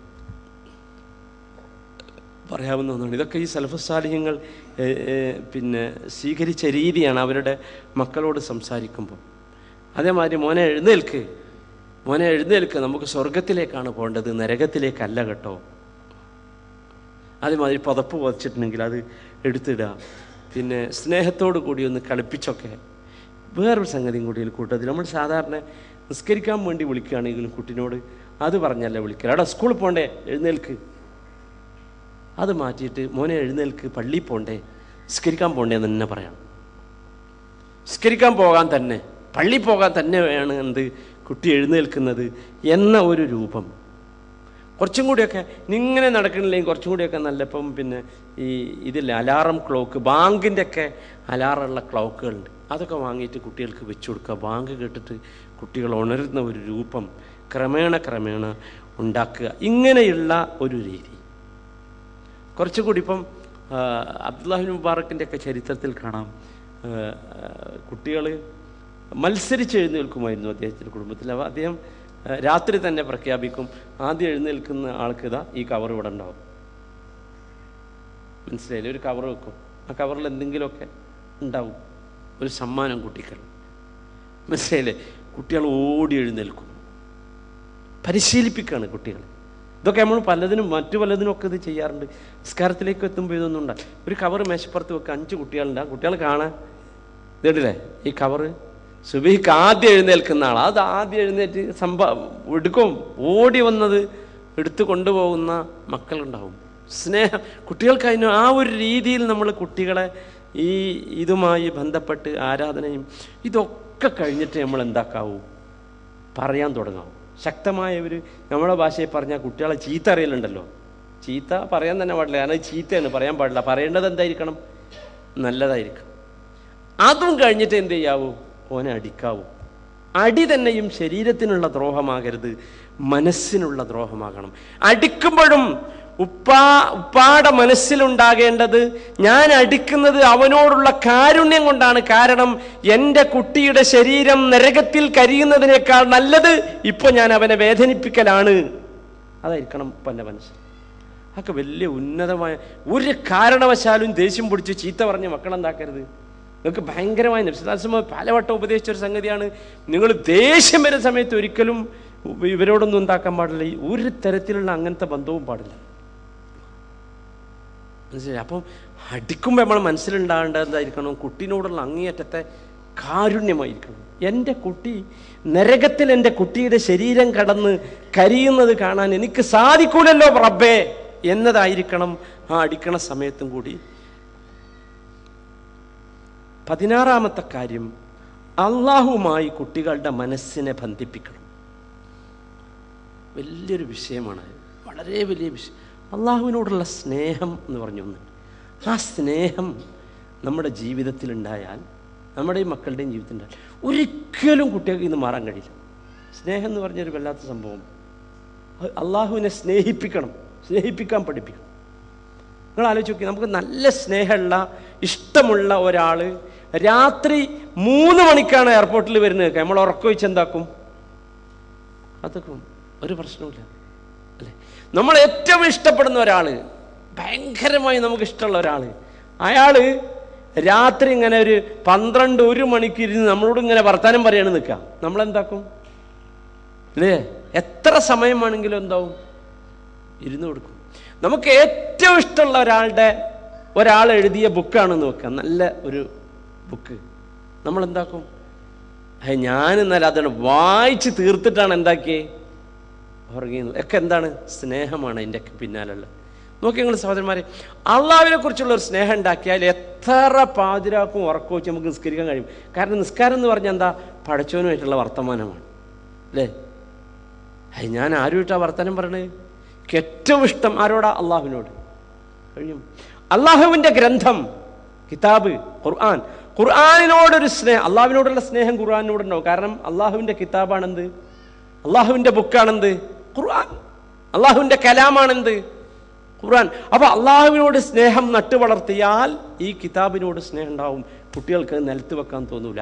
പറയാവുന്ന ഒന്നാണ് ഇതൊക്കെ ഈ സലഫസാലിഹ്യങ്ങൾ പിന്നെ സ്വീകരിച്ച രീതിയാണ് അവരുടെ മക്കളോട് സംസാരിക്കുമ്പോൾ അതേമാതിരി മോനെ എഴുന്നേൽക്ക് മോനെ എഴുന്നേൽക്ക് നമുക്ക് സ്വർഗത്തിലേക്കാണ് പോകേണ്ടത് നരകത്തിലേക്കല്ല കേട്ടോ അതേമാതിരി പുതപ്പ് പുതച്ചിട്ടുണ്ടെങ്കിൽ അത് എടുത്തിടുക പിന്നെ സ്നേഹത്തോടു കൂടി ഒന്ന് കളിപ്പിച്ചൊക്കെ വേറൊരു സംഗതിയും കൂടി ഇതിൽ കൂട്ടത്തിൽ നമ്മൾ സാധാരണ നിസ്കരിക്കാൻ വേണ്ടി വിളിക്കുകയാണെങ്കിലും കുട്ടിനോട് അത് പറഞ്ഞല്ല വിളിക്കുക എടാ സ്കൂളിൽ പോണ്ടേ എഴുന്നേൽക്ക് അത് മാറ്റിയിട്ട് മോനെ എഴുന്നേൽക്ക് പള്ളിയിൽ പോണ്ടേ നിസ്കരിക്കാൻ പോണ്ടേ എന്ന് തന്നെ പറയണം നിസ്കരിക്കാൻ പോകാൻ തന്നെ പള്ളി പോകാൻ തന്നെ വേണം എന്ത് കുട്ടി എഴുന്നേൽക്കുന്നത് എന്ന ഒരു രൂപം കുറച്ചും കൂടിയൊക്കെ ഇങ്ങനെ നടക്കണില്ലെങ്കിൽ കുറച്ചും കൂടിയൊക്കെ നല്ല ഇപ്പം പിന്നെ ഈ ഇതില്ല അലാറം ക്ലോക്ക് ബാങ്കിൻ്റെ ഒക്കെ അലാറമുള്ള ക്ലോക്കുകളുണ്ട് അതൊക്കെ വാങ്ങിയിട്ട് കുട്ടികൾക്ക് വെച്ചു കൊടുക്കുക ബാങ്ക് കേട്ടിട്ട് കുട്ടികൾ ഉണരുന്ന ഒരു രൂപം ക്രമേണ ക്രമേണ ഉണ്ടാക്കുക ഇങ്ങനെയുള്ള ഒരു രീതി കുറച്ചുകൂടി ഇപ്പം അബ്ദുല്ലാഹിൻ മുബാറക്കിൻ്റെ ഒക്കെ ചരിത്രത്തിൽ കാണാം കുട്ടികൾ മത്സരിച്ച് എഴുന്നേൽക്കുമായിരുന്നു അദ്ദേഹത്തിൻ്റെ കുടുംബത്തിൽ അപ്പോൾ അദ്ദേഹം ആ, രാത്രി തന്നെ പ്രഖ്യാപിക്കും ആദ്യം എഴുന്നേൽക്കുന്ന ആൾക്ക് ഇതാ ഈ കവർ ഇവിടെ ഉണ്ടാവും മനസ്സിലായില്ലേ ഒരു കവർ വെക്കും ആ കവറിൽ എന്തെങ്കിലുമൊക്കെ ഉണ്ടാവും ഒരു സമ്മാനം കുട്ടികൾ മനസ്സിലായില്ലേ കുട്ടികൾ ഓടി എഴുന്നേൽക്കും പരിശീലിപ്പിക്കുകയാണ് കുട്ടികളെ ഇതൊക്കെ നമ്മൾ പലതിനും മറ്റു പലതിനും ഒക്കെ ഇത് ചെയ്യാറുണ്ട് നിസ്കാരത്തിലേക്ക് എത്തുമ്പോൾ ഇതൊന്നും ഉണ്ടാകും ഒരു കവർ മേശപ്പുറത്ത് വെക്കുക അഞ്ച് കുട്ടികളുണ്ട് ആ കുട്ടികൾ കാണാൻ ഇതല്ലേ ഈ കവറ് സുബിക്ക് ആദ്യം എഴുന്നേൽക്കുന്ന ആൾ അത് ആദ്യം എഴുന്നേറ്റ് സംഭ എടുക്കും ഓടി വന്നത് എടുത്തു കൊണ്ടുപോകുന്ന മക്കളുണ്ടാവും സ്നേഹം കുട്ടികൾക്ക് അതിന് ആ ഒരു രീതിയിൽ നമ്മൾ കുട്ടികളെ ഈ ഇതുമായി ബന്ധപ്പെട്ട് ആരാധനയും ഇതൊക്കെ കഴിഞ്ഞിട്ട് നമ്മൾ എന്താക്കാവൂ പറയാൻ തുടങ്ങാവും ശക്തമായ ഒരു നമ്മുടെ ഭാഷയിൽ പറഞ്ഞാൽ കുട്ടികളെ ചീത്ത അറിയലുണ്ടല്ലോ ചീത്ത പറയാൻ തന്നെ പാടില്ല കാരണം അത് ചീത്തയാണ് പറയാൻ പാടില്ല പറയേണ്ടത് എന്തായിരിക്കണം നല്ലതായിരിക്കണം അതും കഴിഞ്ഞിട്ട് എന്ത് ചെയ്യാവൂ ഓനെ അടിക്കാവൂ അടി തന്നെയും ശരീരത്തിനുള്ള ദ്രോഹമാകരുത് മനസ്സിനുള്ള ദ്രോഹമാകണം അടിക്കുമ്പോഴും ഉപ്പാ ഉപ്പാടെ മനസ്സിലുണ്ടാകേണ്ടത് ഞാൻ അടിക്കുന്നത് അവനോടുള്ള കാരുണ്യം കൊണ്ടാണ് കാരണം എൻ്റെ കുട്ടിയുടെ ശരീരം നരകത്തിൽ കരിയുന്നതിനേക്കാൾ നല്ലത് ഇപ്പോൾ ഞാൻ അവനെ വേദനിപ്പിക്കലാണ് അതായിരിക്കണം ഉപ്പൻ്റെ മനസ്സ് അതൊക്കെ വലിയ ഉന്നതമായ ഒരു കാരണവശാലും ദേഷ്യം പിടിച്ച് ചീത്ത പറഞ്ഞ് മക്കളെന്താക്കരുത് നിങ്ങൾക്ക് ഭയങ്കരമായ നബ്സുലാസ്മ പലവട്ടം ഉപദേശിച്ച ഒരു സംഗതിയാണ് നിങ്ങൾ ദേഷ്യം വരുന്ന സമയത്ത് ഒരിക്കലും ഇവരോടൊന്നും ഉണ്ടാക്കാൻ പാടില്ല ഈ ഒരു തരത്തിലുള്ള അങ്ങനത്തെ ബന്ധവും പാടില്ല മനസ്സിലായി അപ്പം അടിക്കുമ്പോൾ നമ്മൾ മനസ്സിലുണ്ടാകേണ്ടത് എന്തായിരിക്കണം കുട്ടീനോടുള്ള അങ്ങേയറ്റത്തെ കാരുണ്യമായിരിക്കണം എൻ്റെ കുട്ടി നരകത്തിൽ എൻ്റെ കുട്ടിയുടെ ശരീരം കടന്ന് കരിയുന്നത് കാണാൻ എനിക്ക് സാധിക്കൂലല്ലോ റബ്ബേ എന്നതായിരിക്കണം ആ അടിക്കണ സമയത്തും കൂടി പതിനാറാമത്തെ കാര്യം അള്ളാഹുമായി കുട്ടികളുടെ മനസ്സിനെ ബന്ധിപ്പിക്കണം വലിയൊരു വിഷയമാണ് അത്. വളരെ വലിയ വിഷയം അള്ളാഹുവിനോടുള്ള സ്നേഹം എന്ന് പറഞ്ഞു ഒന്ന് ആ സ്നേഹം നമ്മുടെ ജീവിതത്തിലുണ്ടായാൽ നമ്മുടെ ഈ മക്കളുടെയും ജീവിതത്തിലുണ്ടായാൽ ഒരിക്കലും കുട്ടികൾക്ക് ഇന്ന് മാറാൻ കഴിയില്ല സ്നേഹം എന്ന് പറഞ്ഞൊരു വല്ലാത്ത സംഭവം അത് അള്ളാഹുവിനെ സ്നേഹിപ്പിക്കണം സ്നേഹിപ്പിക്കാൻ പഠിപ്പിക്കണം നിങ്ങൾ ആലോചിച്ച് നോക്കി നമുക്ക് നല്ല സ്നേഹമുള്ള ഇഷ്ടമുള്ള ഒരാൾ രാത്രി മൂന്ന് മണിക്കാണ് എയർപോർട്ടിൽ വരുന്നത് നമ്മൾ ഉറക്കം വെച്ച് എന്താക്കും അതൊക്കെ ഒരു പ്രശ്നമില്ല അല്ലേ നമ്മൾ ഏറ്റവും ഇഷ്ടപ്പെടുന്ന ഒരാൾ ഭയങ്കരമായി നമുക്ക് ഇഷ്ടമുള്ള ഒരാൾ അയാൾ രാത്രി ഇങ്ങനെ ഒരു പന്ത്രണ്ട് ഒരു മണിക്ക് ഇരുന്ന് നമ്മളോട് ഇങ്ങനെ വർത്താനം പറയാണ് നിൽക്കുക നമ്മളെന്താക്കും അല്ലേ എത്ര സമയം വേണമെങ്കിലും എന്താവും ഇരുന്ന് കൊടുക്കും നമുക്ക് ഏറ്റവും ഇഷ്ടമുള്ള ഒരാളുടെ ഒരാൾ എഴുതിയ ബുക്കാണെന്ന് വെക്കാം നല്ല ഒരു ബുക്ക് നമ്മൾ എന്താക്കും ഏ ഞാൻ എന്നാൽ അതാണ് വായിച്ച് തീർത്തിട്ടാണ് എന്താക്കിയേ ഉറങ്ങിയത് ഒക്കെ എന്താണ് സ്നേഹമാണ് എൻ്റെ ഒക്കെ പിന്നാലുള്ളത് നോക്കി നിങ്ങൾ സഹോദരന്മാരെ അള്ളാവിനെ കുറിച്ചുള്ള ഒരു സ്നേഹം ഉണ്ടാക്കിയാൽ എത്ര പാതിരാക്കും ഉറക്കം വെച്ച് നമുക്ക് നിസ്കരിക്കാൻ കഴിയും കാരണം നിസ്കാരം എന്ന് പറഞ്ഞാൽ എന്താ പഠിച്ചവനുമായിട്ടുള്ള വർത്തമാനമാണ് അല്ലേ ഏയ് ഞാൻ ആരുമായിട്ടാണ് വർത്തമാനം പറയണത് എനിക്ക് ഏറ്റവും ഇഷ്ടം ആരോടാ അള്ളാഹുവിനോട് കഴിയും അള്ളാഹുവിൻ്റെ ഗ്രന്ഥം കിതാബ് ഖുർആൻ ഖുർആാനിനോടൊരു സ്നേഹം അള്ളാഹുവിനോടുള്ള സ്നേഹം ഖുർആാനിനോടുണ്ടാവും കാരണം അള്ളാഹുവിൻ്റെ കിതാബാണെന്ത് അള്ളാഹുവിൻ്റെ ബുക്കാണെന്ത് ഖുർആൻ അള്ളാഹുവിൻ്റെ കലാമാണെന്ത് ഖുർആൻ അപ്പോൾ അള്ളാഹുവിനോട് സ്നേഹം നട്ടു വളർത്തിയാൽ ഈ കിതാബിനോട് സ്നേഹം ഉണ്ടാവും കുട്ടികൾക്ക് നിലത്ത് വെക്കാൻ തോന്നൂല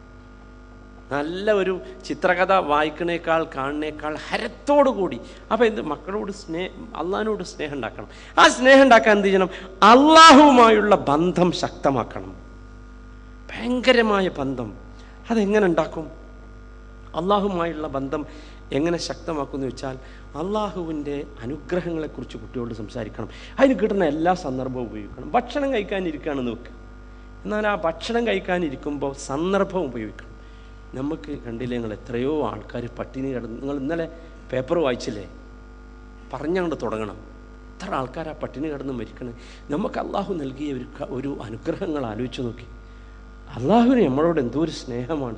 നല്ല ഒരു ചിത്രകഥ വായിക്കണേക്കാൾ കാണുന്നേക്കാൾ ഹരത്തോടു കൂടി അപ്പോൾ എന്ത് മക്കളോട് സ്നേഹം അള്ളാഹിനോട് സ്നേഹം ഉണ്ടാക്കണം ആ സ്നേഹം ഉണ്ടാക്കാൻ എന്ത് ചെയ്യണം അള്ളാഹുവുമായുള്ള ബന്ധം ശക്തമാക്കണം ഭയങ്കരമായ ബന്ധം അതെങ്ങനെ ഉണ്ടാക്കും അള്ളാഹുമായുള്ള ബന്ധം എങ്ങനെ ശക്തമാക്കുമെന്ന് വെച്ചാൽ അള്ളാഹുവിൻ്റെ അനുഗ്രഹങ്ങളെക്കുറിച്ച് കുട്ടികളോട് സംസാരിക്കണം അതിന് കിട്ടുന്ന എല്ലാ സന്ദർഭവും ഉപയോഗിക്കണം ഭക്ഷണം കഴിക്കാനിരിക്കുകയാണെന്ന് വെക്കുക എന്നാൽ ആ ഭക്ഷണം കഴിക്കാനിരിക്കുമ്പോൾ സന്ദർഭം ഉപയോഗിക്കണം നമുക്ക് കണ്ടില്ലേ നിങ്ങൾ എത്രയോ ആൾക്കാർ പട്ടിണി കിടന്ന് നിങ്ങൾ ഇന്നലെ പേപ്പർ വായിച്ചില്ലേ പറഞ്ഞങ്ങോട്ട് തുടങ്ങണം എത്ര ആൾക്കാർ ആ പട്ടിണി കിടന്ന് മരിക്കണേ നമുക്ക് അള്ളാഹു നൽകിയ ഒരു ക- ഒരു അനുഗ്രഹങ്ങൾ ആലോചിച്ച് നോക്കി അള്ളാഹുവിന് നമ്മളോട് എന്തോ ഒരു സ്നേഹമാണ്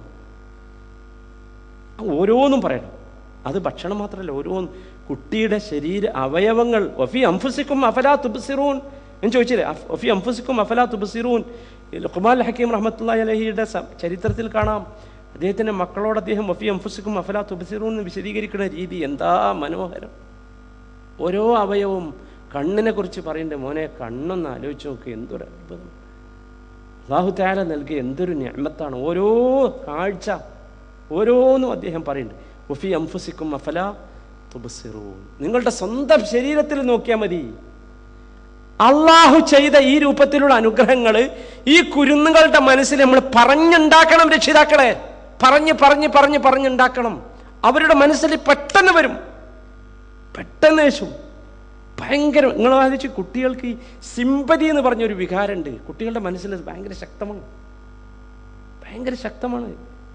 ഓരോന്നും പറയണം അത് ഭക്ഷണം മാത്രമല്ല ഓരോന്നും കുട്ടിയുടെ ശരീര അവയവങ്ങൾ വഫി അംഫുസിക്കും അഫലാ തുബ്സിറൂൻ ഞാൻ ചോദിച്ചില്ലേ അഫ്- ഒഫി അംഫുസിക്കും അഫലാ തുബസിറൂൻ ലുഖ്മാൻ ഹക്കീം റഹ്മത്തുള്ള അലഹിയുടെ സ- ചരിത്രത്തിൽ കാണാം അദ്ദേഹത്തിൻ്റെ മക്കളോട് അദ്ദേഹം ഒഫി അംഫുസിക്കും അഫലാ തുബസിറൂൻ എന്ന് വിശദീകരിക്കുന്ന രീതി എന്താ മനോഹരം ഓരോ അവയവവും കണ്ണിനെ കുറിച്ച് പറയണ്ടേ മോനെ കണ്ണൊന്ന് ആലോചിച്ച് നോക്ക് എന്തൊരു അത്ഭുതം അള്ളാഹു താല നൽകിയ എന്തൊരു ഞാമത്താണ് ഓരോ കാഴ്ച ഓരോന്നും അദ്ദേഹം പറയുന്നുണ്ട് ഉഫി അംഫുസിക്കും അഫല തുബസിറൂൻ നിങ്ങളുടെ സ്വന്തം ശരീരത്തിൽ നോക്കിയാൽ മതി അള്ളാഹു ചെയ്ത ഈ രൂപത്തിലുള്ള അനുഗ്രഹങ്ങൾ ഈ കുരുന്നുകളുടെ മനസ്സിൽ നമ്മൾ പറഞ്ഞുണ്ടാക്കണം രക്ഷിതാക്കളെ പറഞ്ഞ് പറഞ്ഞ് പറഞ്ഞ് പറഞ്ഞുണ്ടാക്കണം അവരുടെ മനസ്സിൽ പെട്ടെന്ന് വരും പെട്ടെന്ന് യേശു ഭയങ്കര നിങ്ങൾ ആലോചിച്ച് കുട്ടികൾക്ക് ഈ സിമ്പതി എന്ന് പറഞ്ഞൊരു വികാരമുണ്ട് കുട്ടികളുടെ മനസ്സിൽ അത് ഭയങ്കര ശക്തമാണ് ഭയങ്കര ശക്തമാണ്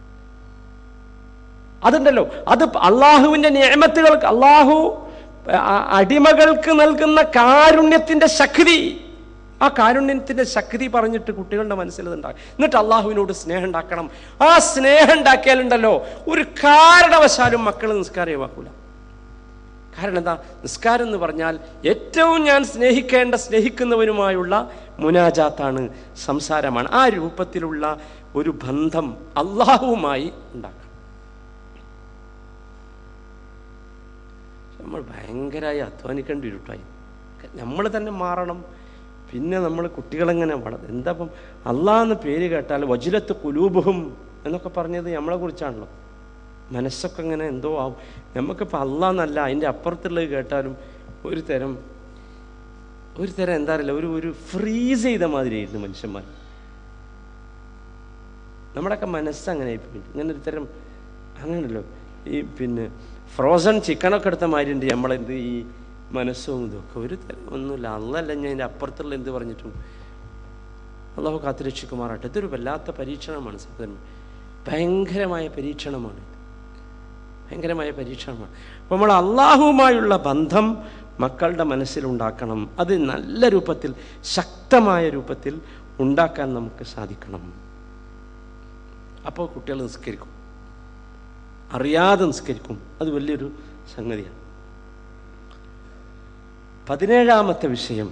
അതുണ്ടല്ലോ അത് അള്ളാഹുവിൻ്റെ നിയമത്തുകൾക്ക് അള്ളാഹു ആ- അടിമകൾക്ക് നൽകുന്ന കാരുണ്യത്തിൻ്റെ ശക്തി ആ കാരുണ്യത്തിൻ്റെ ശക്തി പറഞ്ഞിട്ട് കുട്ടികളുടെ മനസ്സിൽ ഉണ്ടാക്കും എന്നിട്ട് അള്ളാഹുവിനോട് സ്നേഹം ഉണ്ടാക്കണം ആ സ്നേഹം ഉണ്ടാക്കിയാലുണ്ടല്ലോ ഒരു കാരണവശാലും മക്കൾ നിസ്കാരം ഒഴിവാക്കൂല കാരണം എന്താ നിസ്കാരം എന്ന് പറഞ്ഞാൽ ഏറ്റവും ഞാൻ സ്നേഹിക്കേണ്ട സ്നേഹിക്കുന്നവനുമായുള്ള മുനാജാത്താണ് സംസാരമാണ് ആ രൂപത്തിലുള്ള ഒരു ബന്ധം അള്ളാഹുവുമായി ഉണ്ടാക്കണം നമ്മൾ ഭയങ്കരമായി അധ്വാനിക്കേണ്ടി ഇരുട്ടായി നമ്മൾ തന്നെ മാറണം പിന്നെ നമ്മൾ കുട്ടികളെങ്ങനെ വള എന്താ ഇപ്പം അള്ളാന്ന് പേര് കേട്ടാൽ വജിലത്ത് കുലൂബുഹും എന്നൊക്കെ പറഞ്ഞത് നമ്മളെ കുറിച്ചാണല്ലോ മനസ്സൊക്കെ ഇങ്ങനെ എന്തോ ആവും നമുക്കിപ്പോൾ അള്ളാന്നല്ല അതിൻ്റെ അപ്പുറത്തുള്ളത് കേട്ടാലും ഒരു തരം ഒരു തരം എന്താ അറിയില്ല ഒരു ഒരു ഫ്രീസ് ചെയ്ത മാതിരിയായിരുന്നു മനുഷ്യന്മാർ നമ്മുടെയൊക്കെ മനസ്സ് അങ്ങനെ ആയിപ്പോയി ഇങ്ങനെ ഒരു തരം അങ്ങനെയല്ലോ ഈ പിന്നെ ഫ്രോസൺ ചിക്കനൊക്കെ എടുത്ത മാതിരി ഉണ്ട് നമ്മളെന്ത് ഈ മനസ്സും ഇതൊക്കെ ഒരു തരം ഒന്നുമില്ല അല്ലല്ല ഞാൻ ഇതിൻ്റെ അപ്പുറത്തുള്ള എന്ത് പറഞ്ഞിട്ടും അള്ളാഹു കാത്തുരക്ഷിക്കുമാറാട്ടെ ഇതൊരു വല്ലാത്ത പരീക്ഷണമാണ് സഹോദരൻ ഭയങ്കരമായ പരീക്ഷണമാണ് ഭയങ്കരമായ പരീക്ഷണമാണ് അപ്പോൾ നമ്മൾ അള്ളാഹുവുമായുള്ള ബന്ധം മക്കളുടെ മനസ്സിലുണ്ടാക്കണം അത് നല്ല രൂപത്തിൽ ശക്തമായ രൂപത്തിൽ ഉണ്ടാക്കാൻ നമുക്ക് സാധിക്കണം അപ്പോൾ കുട്ടികൾ നിസ്കരിക്കും അറിയാതെ നിസ്കരിക്കും അത് വലിയൊരു സംഗതിയാണ് പതിനേഴാമത്തെ വിഷയം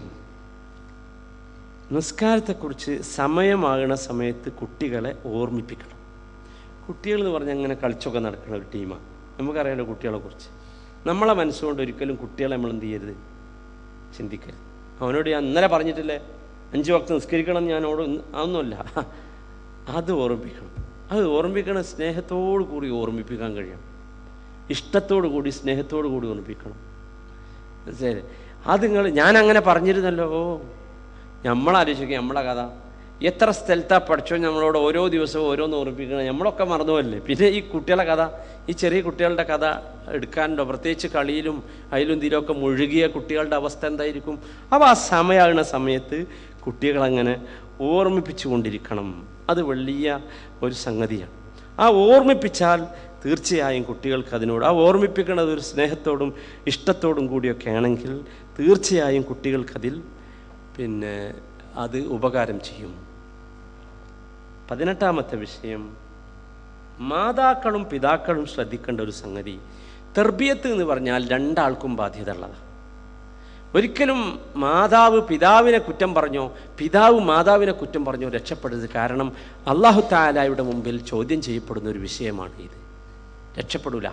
നിസ്കാരത്തെക്കുറിച്ച് സമയമാകുന്ന സമയത്ത് കുട്ടികളെ ഓർമ്മിപ്പിക്കണം കുട്ടികൾ എന്ന് പറഞ്ഞാൽ അങ്ങനെ കളിച്ചൊക്കെ നടക്കുന്ന ഒരു ടീമാണ് നമുക്കറിയാലോ കുട്ടികളെ കുറിച്ച് നമ്മളെ മനസ്സുകൊണ്ട് ഒരിക്കലും കുട്ടികളെ നമ്മൾ എന്ത് ചെയ്യരുത് ചിന്തിക്കരുത് അവനോട് ഞാൻ ഇന്നലെ പറഞ്ഞിട്ടില്ലേ അഞ്ച് വക്ത് നിസ്കരിക്കണം എന്ന് ഞാനോട് ഇന്ന് അതൊന്നുമല്ല അത് ഓർമ്മിപ്പിക്കണം അത് ഓർമ്മിക്കണം സ്നേഹത്തോടു കൂടി ഓർമ്മിപ്പിക്കാൻ കഴിയണം ഇഷ്ടത്തോടു കൂടി സ്നേഹത്തോടു കൂടി ഓർമ്മിപ്പിക്കണം മനസ്സിലായില്ലേ അത് നിങ്ങൾ ഞാൻ അങ്ങനെ പറഞ്ഞിരുന്നല്ലോ ഓ നമ്മളാലോചിക്കുക നമ്മളെ കഥ എത്ര സ്ഥലത്താ പഠിച്ചോ നമ്മളോട് ഓരോ ദിവസവും ഓരോന്ന് ഓർമ്മിപ്പിക്കണം നമ്മളൊക്കെ മറന്നുപോലല്ലേ പിന്നെ ഈ കുട്ടികളെ കഥ ഈ ചെറിയ കുട്ടികളുടെ കഥ എടുക്കാനുണ്ടോ പ്രത്യേകിച്ച് കളിയിലും അതിലും ഇതിലൊക്കെ മുഴുകിയ കുട്ടികളുടെ അവസ്ഥ എന്തായിരിക്കും അപ്പോൾ ആ സമയമാകുന്ന സമയത്ത് കുട്ടികളങ്ങനെ ഓർമ്മിപ്പിച്ചു കൊണ്ടിരിക്കണം അത് വലിയ ഒരു സംഗതിയാണ് ആ ഓർമ്മിപ്പിച്ചാൽ തീർച്ചയായും കുട്ടികൾക്ക് അതിനോട് ആ ഓർമ്മിപ്പിക്കുന്നത് ഒരു സ്നേഹത്തോടും ഇഷ്ടത്തോടും കൂടിയൊക്കെ ആണെങ്കിൽ തീർച്ചയായും കുട്ടികൾക്കതിൽ പിന്നെ അത് ഉപകാരം ചെയ്യും പതിനെട്ടാമത്തെ വിഷയം മാതാക്കളും പിതാക്കളും ശ്രദ്ധിക്കേണ്ട ഒരു സംഗതി തെർബിയത്ത് എന്ന് പറഞ്ഞാൽ രണ്ടാൾക്കും ബാധ്യത ഉള്ളതാണ് ഒരിക്കലും മാതാവ് പിതാവിനെ കുറ്റം പറഞ്ഞോ പിതാവ് മാതാവിനെ കുറ്റം പറഞ്ഞോ രക്ഷപ്പെടരുത് കാരണം അള്ളാഹു താലായുടെ മുമ്പിൽ ചോദ്യം ചെയ്യപ്പെടുന്ന ഒരു വിഷയമാണ് ഇത് രക്ഷപ്പെടൂല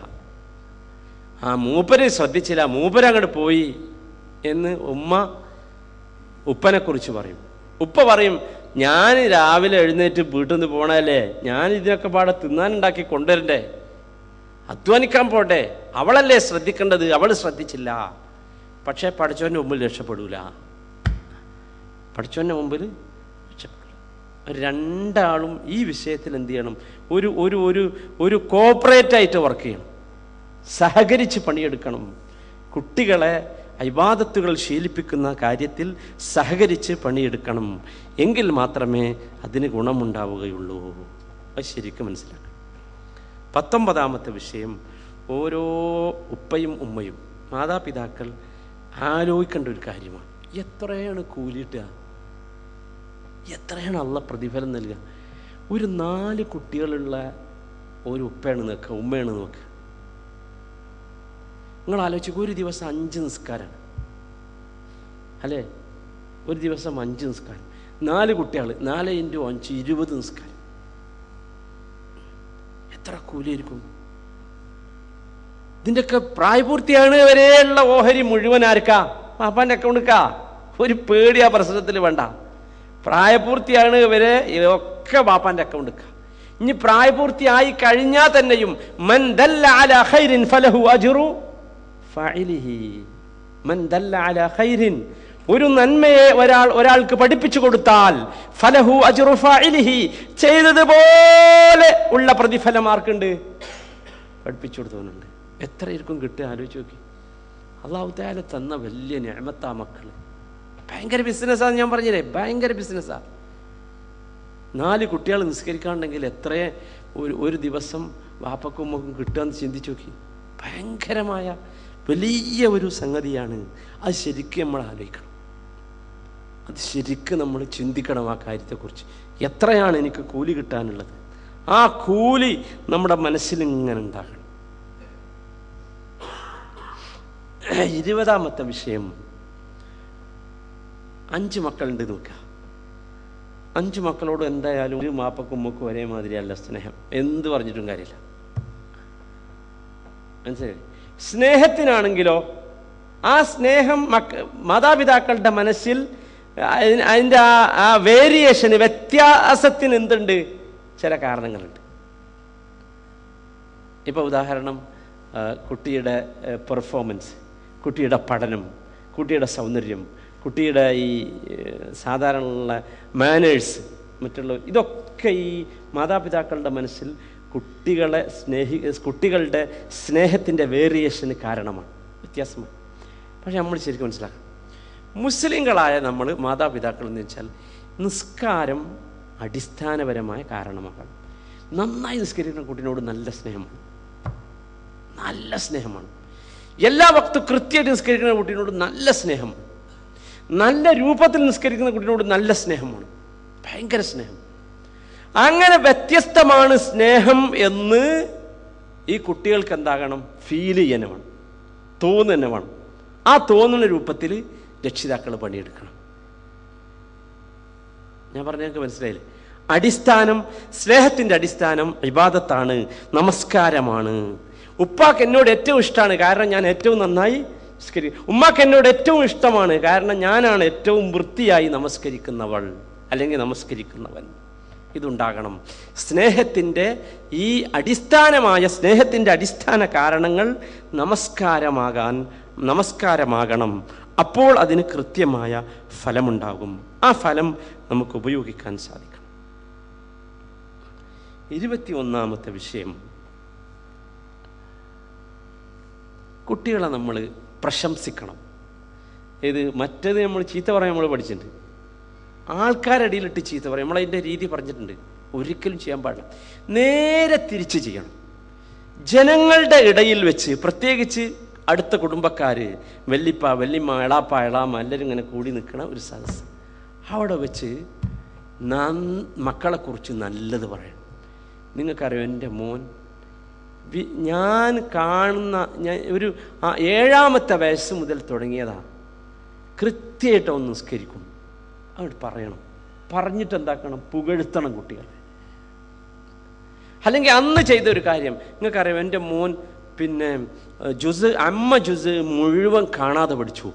ആ മൂപ്പര് ശ്രദ്ധിച്ചില്ല മൂപ്പരങ്ങോട്ട് പോയി എന്ന് ഉമ്മ ഉപ്പനെക്കുറിച്ച് പറയും ഉപ്പ പറയും ഞാൻ രാവിലെ എഴുന്നേറ്റ് വീട്ടിൽ നിന്ന് പോണല്ലേ ഞാൻ ഇതിനൊക്കെ പാടെ തിന്നാനുണ്ടാക്കി കൊണ്ടുവരണ്ടേ അധ്വാനിക്കാൻ പോട്ടെ അവളല്ലേ ശ്രദ്ധിക്കേണ്ടത് അവൾ ശ്രദ്ധിച്ചില്ല പക്ഷേ പഠിച്ചവൻ്റെ മുമ്പിൽ രക്ഷപ്പെടൂല പഠിച്ചവൻ്റെ മുമ്പിൽ രക്ഷപ്പെടില്ല രണ്ടാളും ഈ വിഷയത്തിൽ എന്ത് ചെയ്യണം ഒരു ഒരു ഒരു ഒരു കോപ്പറേറ്റ് ആയിട്ട് വർക്ക് ചെയ്യണം സഹകരിച്ച് പണിയെടുക്കണം കുട്ടികളെ ഇബാദത്തുകൾ ശീലിപ്പിക്കുന്ന കാര്യത്തിൽ സഹകരിച്ച് പണിയെടുക്കണം എങ്കിൽ മാത്രമേ അതിന് ഗുണമുണ്ടാവുകയുള്ളൂ അത് ശരിക്കും മനസ്സിലാക്കണം പത്തൊമ്പതാമത്തെ വിഷയം ഓരോ ഉപ്പയും ഉമ്മയും മാതാപിതാക്കൾ ആലോചിക്കേണ്ട ഒരു കാര്യമാണ് എത്രയാണ് കൂലിട്ടുക എത്രയാണ് അള്ള പ്രതിഫലം നൽകുക ഒരു നാല് കുട്ടികളുള്ള ഒരു ഉപ്പയാണ് നോക്കുക ഉമ്മയാണ് നോക്കുക നിങ്ങൾ ആലോചിക്കുക ഒരു ദിവസം അഞ്ച് നിസ്കാരമാണ് അല്ലേ ഒരു ദിവസം അഞ്ച് നിസ്കാരം നാല് കുട്ടികൾ നാല് ഇൻറ്റു അഞ്ച് ഇരുപത് നിസ്കാരം എത്ര കൂലിയായിരിക്കും ഇതിൻ്റെയൊക്കെ പ്രായപൂർത്തിയാണ് വരെയുള്ള ഓഹരി മുഴുവൻ ആർക്കാ പാപ്പാൻ്റെ അക്കൗണ്ടിക്കാ ഒരു പേടി ആ പ്രശ്നത്തിൽ വേണ്ട പ്രായപൂർത്തിയാണ് വരെ ഒക്കെ ബാപ്പാൻ്റെ അക്കൗണ്ടിക്കാ ഇനി പ്രായപൂർത്തിയായി കഴിഞ്ഞാൽ തന്നെയും മൻ ദല്ല അലാ ഖൈരിൻ ഫലഹു അജ്റു ഫഅലിഹി മൻ ദല്ല അലാ ഖൈരിൻ ഒരു നന്മയെ ഒരാൾ ഒരാൾക്ക് പഠിപ്പിച്ചു കൊടുത്താൽ ഫലഹു അജ്റു ഫഅലിഹി ചെയ്തതുപോലെ ഉള്ള പ്രതിഫലം ആർക്കുണ്ട് പഠിപ്പിച്ചു കൊടുത്തവനുണ്ട് എത്രയായിരിക്കും കിട്ടുക ആലോചിച്ച് നോക്കി അള്ളാഹു താല തന്ന വലിയ ഞാമത്താ മക്കൾ ഭയങ്കര ബിസിനസ്സാന്ന് ഞാൻ പറഞ്ഞില്ലേ ഭയങ്കര ബിസിനസ്സാ നാല് കുട്ടികൾ നിസ്കരിക്കാണ്ടെങ്കിൽ എത്ര ഒരു ഒരു ദിവസം വാപ്പക്കും ഉമ്മക്കും കിട്ടുകയെന്ന് ചിന്തിച്ചു നോക്കി ഭയങ്കരമായ വലിയ ഒരു സംഗതിയാണ് അത് ശരിക്കും നമ്മൾ ആലോചിക്കണം അത് ശരിക്കും നമ്മൾ ചിന്തിക്കണം ആ കാര്യത്തെക്കുറിച്ച് എത്രയാണ് എനിക്ക് കൂലി കിട്ടാനുള്ളത് ആ കൂലി നമ്മുടെ മനസ്സിൽ ഇങ്ങനെ ഉണ്ടാകണം ഇരുപതാമത്തെ വിഷയം അഞ്ച് മക്കളുണ്ട് നോക്കുക അഞ്ച് മക്കളോട് എന്തായാലും ഒരു മാപ്പക്കും ഉമ്മക്കും ഒരേ മാതിരിയല്ല സ്നേഹം എന്ത് പറഞ്ഞിട്ടും കാര്യമില്ല മനസ്സിലായി സ്നേഹത്തിനാണെങ്കിലോ ആ സ്നേഹം മക്ക മാതാപിതാക്കളുടെ മനസ്സിൽ അതിന് അതിൻ്റെ ആ ആ വേരിയേഷന് വ്യത്യാസത്തിന് എന്തുണ്ട് ചില കാരണങ്ങളുണ്ട് ഇപ്പോൾ ഉദാഹരണം ആ, കുട്ടിയുടെ പെർഫോമൻസ് കുട്ടിയുടെ പഠനം കുട്ടിയുടെ സൗന്ദര്യം കുട്ടിയുടെ ഈ ഏഹ്, സാധാരണയുള്ള മാനേഴ്സ് മറ്റുള്ള ഇതൊക്കെ ഈ മാതാപിതാക്കളുടെ മനസ്സിൽ കുട്ടികളെ സ്നേഹി കുട്ടികളുടെ സ്നേഹത്തിൻ്റെ വേരിയേഷന് കാരണമാണ് വ്യത്യാസമാണ് പക്ഷെ നമ്മൾ ശരിക്കും മനസ്സിലാക്കണം മുസ്ലിങ്ങളായ നമ്മൾ മാതാപിതാക്കൾ എന്ന് വെച്ചാൽ നിസ്കാരം അടിസ്ഥാനപരമായ കാരണമാകണം നന്നായി നിസ്കരിക്കുന്ന കുട്ടിനോട് നല്ല സ്നേഹമാണ് നല്ല സ്നേഹമാണ് എല്ലാ വക്തും കൃത്യമായിട്ട് നിസ്കരിക്കുന്ന കുട്ടീനോട് നല്ല സ്നേഹമാണ് നല്ല രൂപത്തിൽ നിസ്കരിക്കുന്ന കുട്ടീനോട് നല്ല സ്നേഹമാണ് ഭയങ്കര സ്നേഹം അങ്ങനെ വ്യത്യസ്തമാണ് സ്നേഹം എന്ന് ഈ കുട്ടികൾക്ക് എന്താകണം ഫീൽ ചെയ്യാൻ വേണം തോന്നുന്നെ വേണം ആ തോന്നുന്ന രൂപത്തിൽ രക്ഷിതാക്കൾ പണിയെടുക്കണം ഞാൻ പറഞ്ഞതൊക്കെ മനസ്സിലായില്ലേ അടിസ്ഥാനം സ്നേഹത്തിൻ്റെ അടിസ്ഥാനം ഇബാദത്താണ് നമസ്കാരമാണ് ഉപ്പാക്ക് എന്നോട് ഏറ്റവും ഇഷ്ടമാണ് കാരണം ഞാൻ ഏറ്റവും നന്നായി നമസ്കരിക്കും ഉമ്മാക്ക് എന്നോട് ഏറ്റവും ഇഷ്ടമാണ് കാരണം ഞാനാണ് ഏറ്റവും വൃത്തിയായി നമസ്കരിക്കുന്നവൾ അല്ലെങ്കിൽ നമസ്കരിക്കുന്നവൻ ഇതുണ്ടാകണം സ്നേഹത്തിൻ്റെ ഈ അടിസ്ഥാനമായ സ്നേഹത്തിൻ്റെ അടിസ്ഥാന കാരണങ്ങൾ നമസ്കാരമാകാൻ നമസ്കാരമാകണം അപ്പോൾ അതിന് കൃത്യമായ ഫലമുണ്ടാകും ആ ഫലം നമുക്ക് ഉപയോഗിക്കാൻ സാധിക്കണം ഇരുപത്തി ഒന്നാമത്തെ വിഷയം കുട്ടികളെ നമ്മൾ പ്രശംസിക്കണം ഇത് മറ്റേത് നമ്മൾ ചീത്ത പറയാൻ നമ്മൾ പഠിച്ചിട്ടുണ്ട് ആൾക്കാരടിയിലിട്ട് ചീത്ത പറയും നമ്മളതിൻ്റെ രീതി പറഞ്ഞിട്ടുണ്ട് ഒരിക്കലും ചെയ്യാൻ പാടില്ല നേരെ തിരിച്ച് ചെയ്യണം ജനങ്ങളുടെ ഇടയിൽ വെച്ച് പ്രത്യേകിച്ച് അടുത്ത കുടുംബക്കാർ വെല്ലിപ്പ വെല്ലിമ്മ എളാപ്പ എളാമ എല്ലാവരും ഇങ്ങനെ കൂടി നിൽക്കണ ഒരു സദസ്സ് അവിടെ വെച്ച് നൻ- മക്കളെക്കുറിച്ച് നല്ലത് പറയണം നിങ്ങൾക്കറിയാം എൻ്റെ മോൻ വി- ഞാൻ കാണുന്ന ഞാൻ ഒരു ആ ഏഴാമത്തെ വയസ്സ് മുതൽ തുടങ്ങിയതാണ് കൃത്യമായിട്ട് ഒന്ന് നിസ്കരിക്കും അങ്ങോട്ട് പറയണം പറഞ്ഞിട്ട് എന്താക്കണം പുകഴ്ത്തണം കുട്ടികളെ അല്ലെങ്കിൽ അന്ന് ചെയ്ത ഒരു കാര്യം നിങ്ങൾക്കറിയാം എൻ്റെ മോൻ പിന്നെ ഏഹ്, ജുസ് അമ്മ ജുസ് മുഴുവൻ കാണാതെ പഠിച്ചു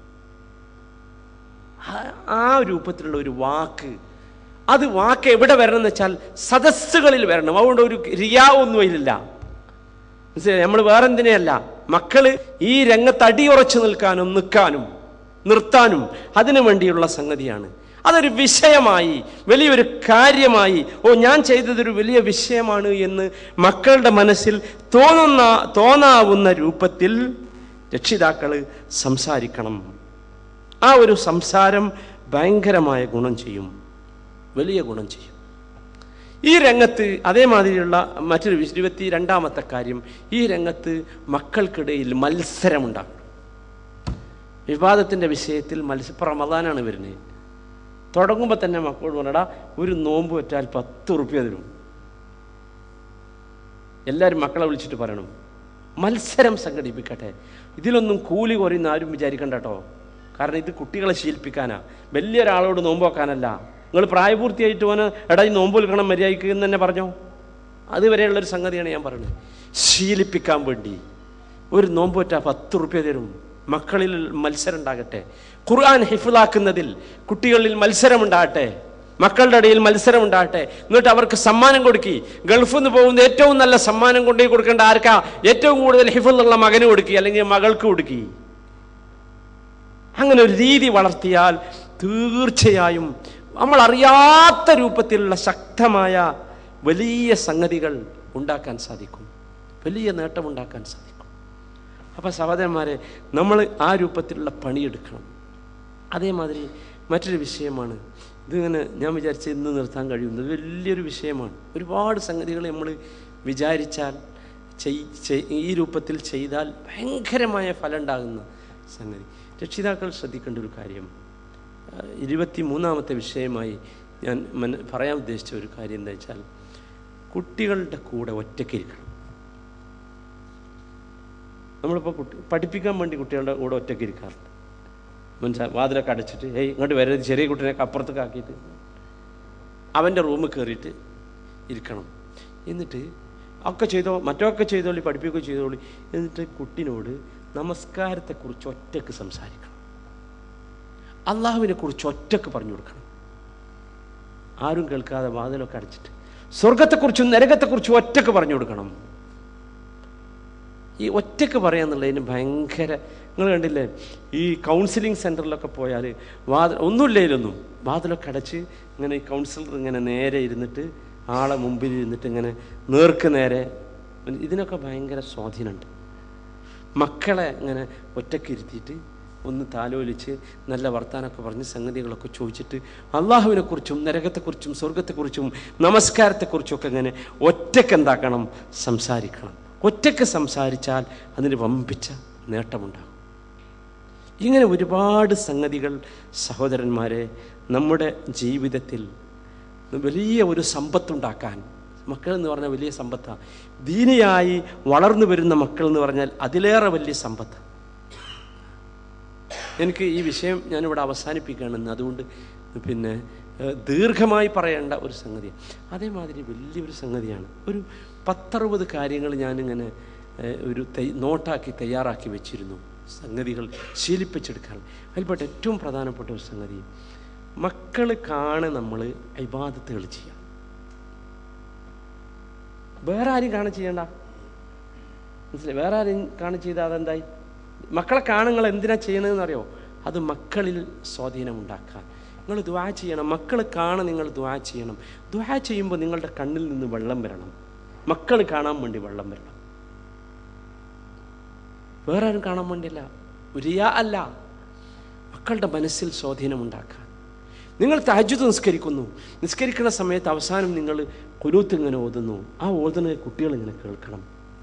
ആ- ആ രൂപത്തിലുള്ള ഒരു വാക്ക് അത് വാക്ക് എവിടെ വരണം എന്ന് വെച്ചാൽ സദസ്സുകളിൽ വരണം അതുകൊണ്ട് ഒരു റിയാ ഒന്നും അതിലില്ല മനസ്സിലായി നമ്മൾ വേറെന്തിനെയല്ല മക്കള് ഈ രംഗത്ത് അടിയുറച്ചു നിൽക്കാനും നിൽക്കാനും നിർത്താനും അതിനു വേണ്ടിയുള്ള സംഗതിയാണ് അതൊരു വിഷയമായി വലിയൊരു കാര്യമായി ഓ ഞാൻ ചെയ്തതൊരു വലിയ വിഷയമാണ് എന്ന് മക്കളുടെ മനസ്സിൽ തോന്നുന്ന തോന്നാവുന്ന രൂപത്തിൽ രക്ഷിതാക്കൾ സംസാരിക്കണം ആ ഒരു സംസാരം ഭയങ്കരമായ ഗുണം ചെയ്യും വലിയ ഗുണം ചെയ്യും ഈ രംഗത്ത് അതേമാതിരിയുള്ള മറ്റൊരു വിശ- ഇരുപത്തി രണ്ടാമത്തെ കാര്യം ഈ രംഗത്ത് മക്കൾക്കിടയിൽ മത്സരമുണ്ടാകും വിവാദത്തിൻ്റെ വിഷയത്തിൽ മത്സര റമദാനാണ് വരുന്നത് തുടങ്ങുമ്പോൾ തന്നെ മക്കളോട് പറഞ്ഞടാ ഒരു നോമ്പ് വെച്ചാൽ പത്ത് ഉറുപ്പ്യ തരും എല്ലാവരും മക്കളെ വിളിച്ചിട്ട് പറയണം മത്സരം സംഘടിപ്പിക്കട്ടെ ഇതിലൊന്നും കൂലി കുറയുന്ന ആരും വിചാരിക്കണ്ട കേട്ടോ കാരണം ഇത് കുട്ടികളെ ശീലിപ്പിക്കാനാ വലിയൊരാളോട് നോമ്പ് വെക്കാനല്ല നിങ്ങൾ പ്രായപൂർത്തിയായിട്ട് പോന് എടാ ഈ നോമ്പ് വിൽക്കണം മര്യാദയ്ക്ക് എന്ന് തന്നെ പറഞ്ഞോ അതുവരെയുള്ളൊരു സംഗതിയാണ് ഞാൻ പറയുന്നത് ശീലിപ്പിക്കാൻ വേണ്ടി ഒരു നോമ്പ് പറ്റാ പത്ത് റുപ്യ തരും മക്കളിൽ മത്സരം ഉണ്ടാകട്ടെ ഖുർആൻ ഹിഫിലാക്കുന്നതിൽ കുട്ടികളിൽ മത്സരം ഉണ്ടാകട്ടെ മക്കളുടെ ഇടയിൽ മത്സരം ഉണ്ടാകട്ടെ എന്നിട്ട് അവർക്ക് സമ്മാനം കൊടുക്കി ഗൾഫിൽ നിന്ന് പോകുന്ന ഏറ്റവും നല്ല സമ്മാനം കൊണ്ടുപോയി കൊടുക്കേണ്ട ആർക്കാ ഏറ്റവും കൂടുതൽ ഹിഫിലുള്ള മകന് കൊടുക്കി അല്ലെങ്കിൽ മകൾക്ക് കൊടുക്കി അങ്ങനെ ഒരു രീതി വളർത്തിയാൽ തീർച്ചയായും നമ്മൾ അറിയാത്ത രൂപത്തിലുള്ള ശക്തമായ വലിയ സംഗതികൾ ഉണ്ടാക്കാൻ സാധിക്കും വലിയ നേട്ടമുണ്ടാക്കാൻ സാധിക്കും അപ്പോൾ സഹോദരന്മാരെ നമ്മൾ ആ രൂപത്തിലുള്ള പണിയെടുക്കണം അതേമാതിരി മറ്റൊരു വിഷയമാണ് ഇതിങ്ങനെ ഞാൻ വിചാരിച്ച ഇന്ന് നിർത്താൻ കഴിയുന്നത് വലിയൊരു വിഷയമാണ് ഒരുപാട് സംഗതികൾ നമ്മൾ വിചാരിച്ചാൽ ചെയ് ചെയ്- ഈ രൂപത്തിൽ ചെയ്താൽ ഭയങ്കരമായ ഫലം ഉണ്ടാകുന്ന സംഗതി രക്ഷിതാക്കൾ ശ്രദ്ധിക്കേണ്ട ഒരു കാര്യം ഇരുപത്തി മൂന്നാമത്തെ വിഷയമായി ഞാൻ മന പറയാൻ ഉദ്ദേശിച്ച ഒരു കാര്യം എന്താ വെച്ചാൽ കുട്ടികളുടെ കൂടെ ഒറ്റയ്ക്കിരിക്കണം നമ്മളിപ്പോൾ കുട്ടി പഠിപ്പിക്കാൻ വേണ്ടി കുട്ടികളുടെ കൂടെ ഒറ്റയ്ക്ക് ഇരിക്കാറുണ്ട് മനസ്സിലായി വാതിലൊക്കെ അടച്ചിട്ട് ഏയ് ഇങ്ങോട്ട് വരരുത് ചെറിയ കുട്ടീനെയൊക്കെ അപ്പുറത്തൊക്കെ ആക്കിയിട്ട് അവൻ്റെ റൂമിൽ കയറിയിട്ട് ഇരിക്കണം എന്നിട്ട് ഒക്കെ ചെയ്തോ മറ്റൊക്കെ ചെയ്തോളി പഠിപ്പിക്കുകയോ ചെയ്തോളി എന്നിട്ട് കുട്ടിനോട് നമസ്കാരത്തെക്കുറിച്ച് ഒറ്റയ്ക്ക് സംസാരിക്കണം അള്ളാഹുവിനെ കുറിച്ച് ഒറ്റയ്ക്ക് പറഞ്ഞു കൊടുക്കണം ആരും കേൾക്കാതെ വാതിലൊക്കെ അടച്ചിട്ട് സ്വർഗത്തെക്കുറിച്ചും നരകത്തെക്കുറിച്ചും ഒറ്റയ്ക്ക് പറഞ്ഞു കൊടുക്കണം ഈ ഒറ്റയ്ക്ക് പറയാന്നുള്ളതിന് ഭയങ്കര നിങ്ങൾ കണ്ടില്ലേ ഈ കൗൺസിലിംഗ് സെൻറ്ററിലൊക്കെ പോയാൽ വാതിൽ ഒന്നുമില്ലേലൊന്നും വാതിലൊക്കെ അടച്ച് ഇങ്ങനെ ഈ കൗൺസിലർ ഇങ്ങനെ നേരെ ഇരുന്നിട്ട് ആളെ മുമ്പിൽ ഇരുന്നിട്ട് ഇങ്ങനെ നേർക്ക് നേരെ ഇതിനൊക്കെ ഭയങ്കര സ്വാധീനമുണ്ട് മക്കളെ ഇങ്ങനെ ഒറ്റയ്ക്ക് ഇരുത്തിയിട്ട് ഒന്ന് താലോലിച്ച് നല്ല വർത്താനമൊക്കെ പറഞ്ഞ് സംഗതികളൊക്കെ ചോദിച്ചിട്ട് അള്ളാഹുവിനെക്കുറിച്ചും നരകത്തെക്കുറിച്ചും സ്വർഗത്തെക്കുറിച്ചും നമസ്കാരത്തെക്കുറിച്ചൊക്കെ ഇങ്ങനെ ഒറ്റയ്ക്ക് എന്താക്കണം സംസാരിക്കണം ഒറ്റയ്ക്ക് സംസാരിച്ചാൽ അതിന് വമ്പിച്ച നേട്ടമുണ്ടാകും ഇങ്ങനെ ഒരുപാട് സംഗതികൾ സഹോദരന്മാരെ നമ്മുടെ ജീവിതത്തിൽ വലിയ ഒരു സമ്പത്തുണ്ടാക്കാൻ മക്കൾ എന്ന് പറഞ്ഞാൽ വലിയ സമ്പത്താണ് ദീനിയായി വളർന്നു വരുന്ന മക്കൾ എന്ന് പറഞ്ഞാൽ അതിലേറെ വലിയ സമ്പത്ത് എനിക്ക് ഈ വിഷയം ഞാനിവിടെ അവസാനിപ്പിക്കുകയാണെന്ന് അതുകൊണ്ട് പിന്നെ ഏഹ്, ദീർഘമായി പറയേണ്ട ഒരു സംഗതി അതേമാതിരി വലിയൊരു സംഗതിയാണ് ഒരു പത്തറുപത് കാര്യങ്ങൾ ഞാനിങ്ങനെ ഏഹ്, ഒരു തൈ നോട്ടാക്കി തയ്യാറാക്കി വെച്ചിരുന്നു സംഗതികൾ ശീലിപ്പിച്ചെടുക്കാൻ അതിൽപ്പെട്ട ഏറ്റവും പ്രധാനപ്പെട്ട ഒരു സംഗതി മക്കൾ കാണെ നമ്മൾ ഇബാദത്തുകൾ ചെയ്യാം വേറെ ആരും കാണെ ചെയ്യണ്ട മനസ്സിലായി വേറെ ആരും കാണെ ചെയ്താൽ അതെന്തായി മക്കളെ കാണുങ്ങൾ എന്തിനാ ചെയ്യണതെന്ന് അറിയോ അത് മക്കളിൽ സ്വാധീനം ഉണ്ടാക്കാൻ നിങ്ങൾ ദ്വാ ചെയ്യണം മക്കൾ കാണെ നിങ്ങൾ ദ്വാ ചെയ്യണം ദ്വാ ചെയ്യുമ്പോൾ നിങ്ങളുടെ കണ്ണിൽ നിന്ന് വെള്ളം വരണം മക്കൾ കാണാൻ വേണ്ടി വെള്ളം വരണം വേറെ ആരും കാണാൻ വേണ്ടിയല്ല ഉരിയ അല്ല മക്കളുടെ മനസ്സിൽ സ്വാധീനം ഉണ്ടാക്കാൻ നിങ്ങൾ തഹജ്ജുദ് നിസ്കരിക്കുന്നു നിസ്കരിക്കുന്ന സമയത്ത് അവസാനം നിങ്ങൾ കുരുത്ത് ഇങ്ങനെ ഓതുന്നു ആ ഓതുന്നത് കുട്ടികൾ ഇങ്ങനെ കേൾക്കണം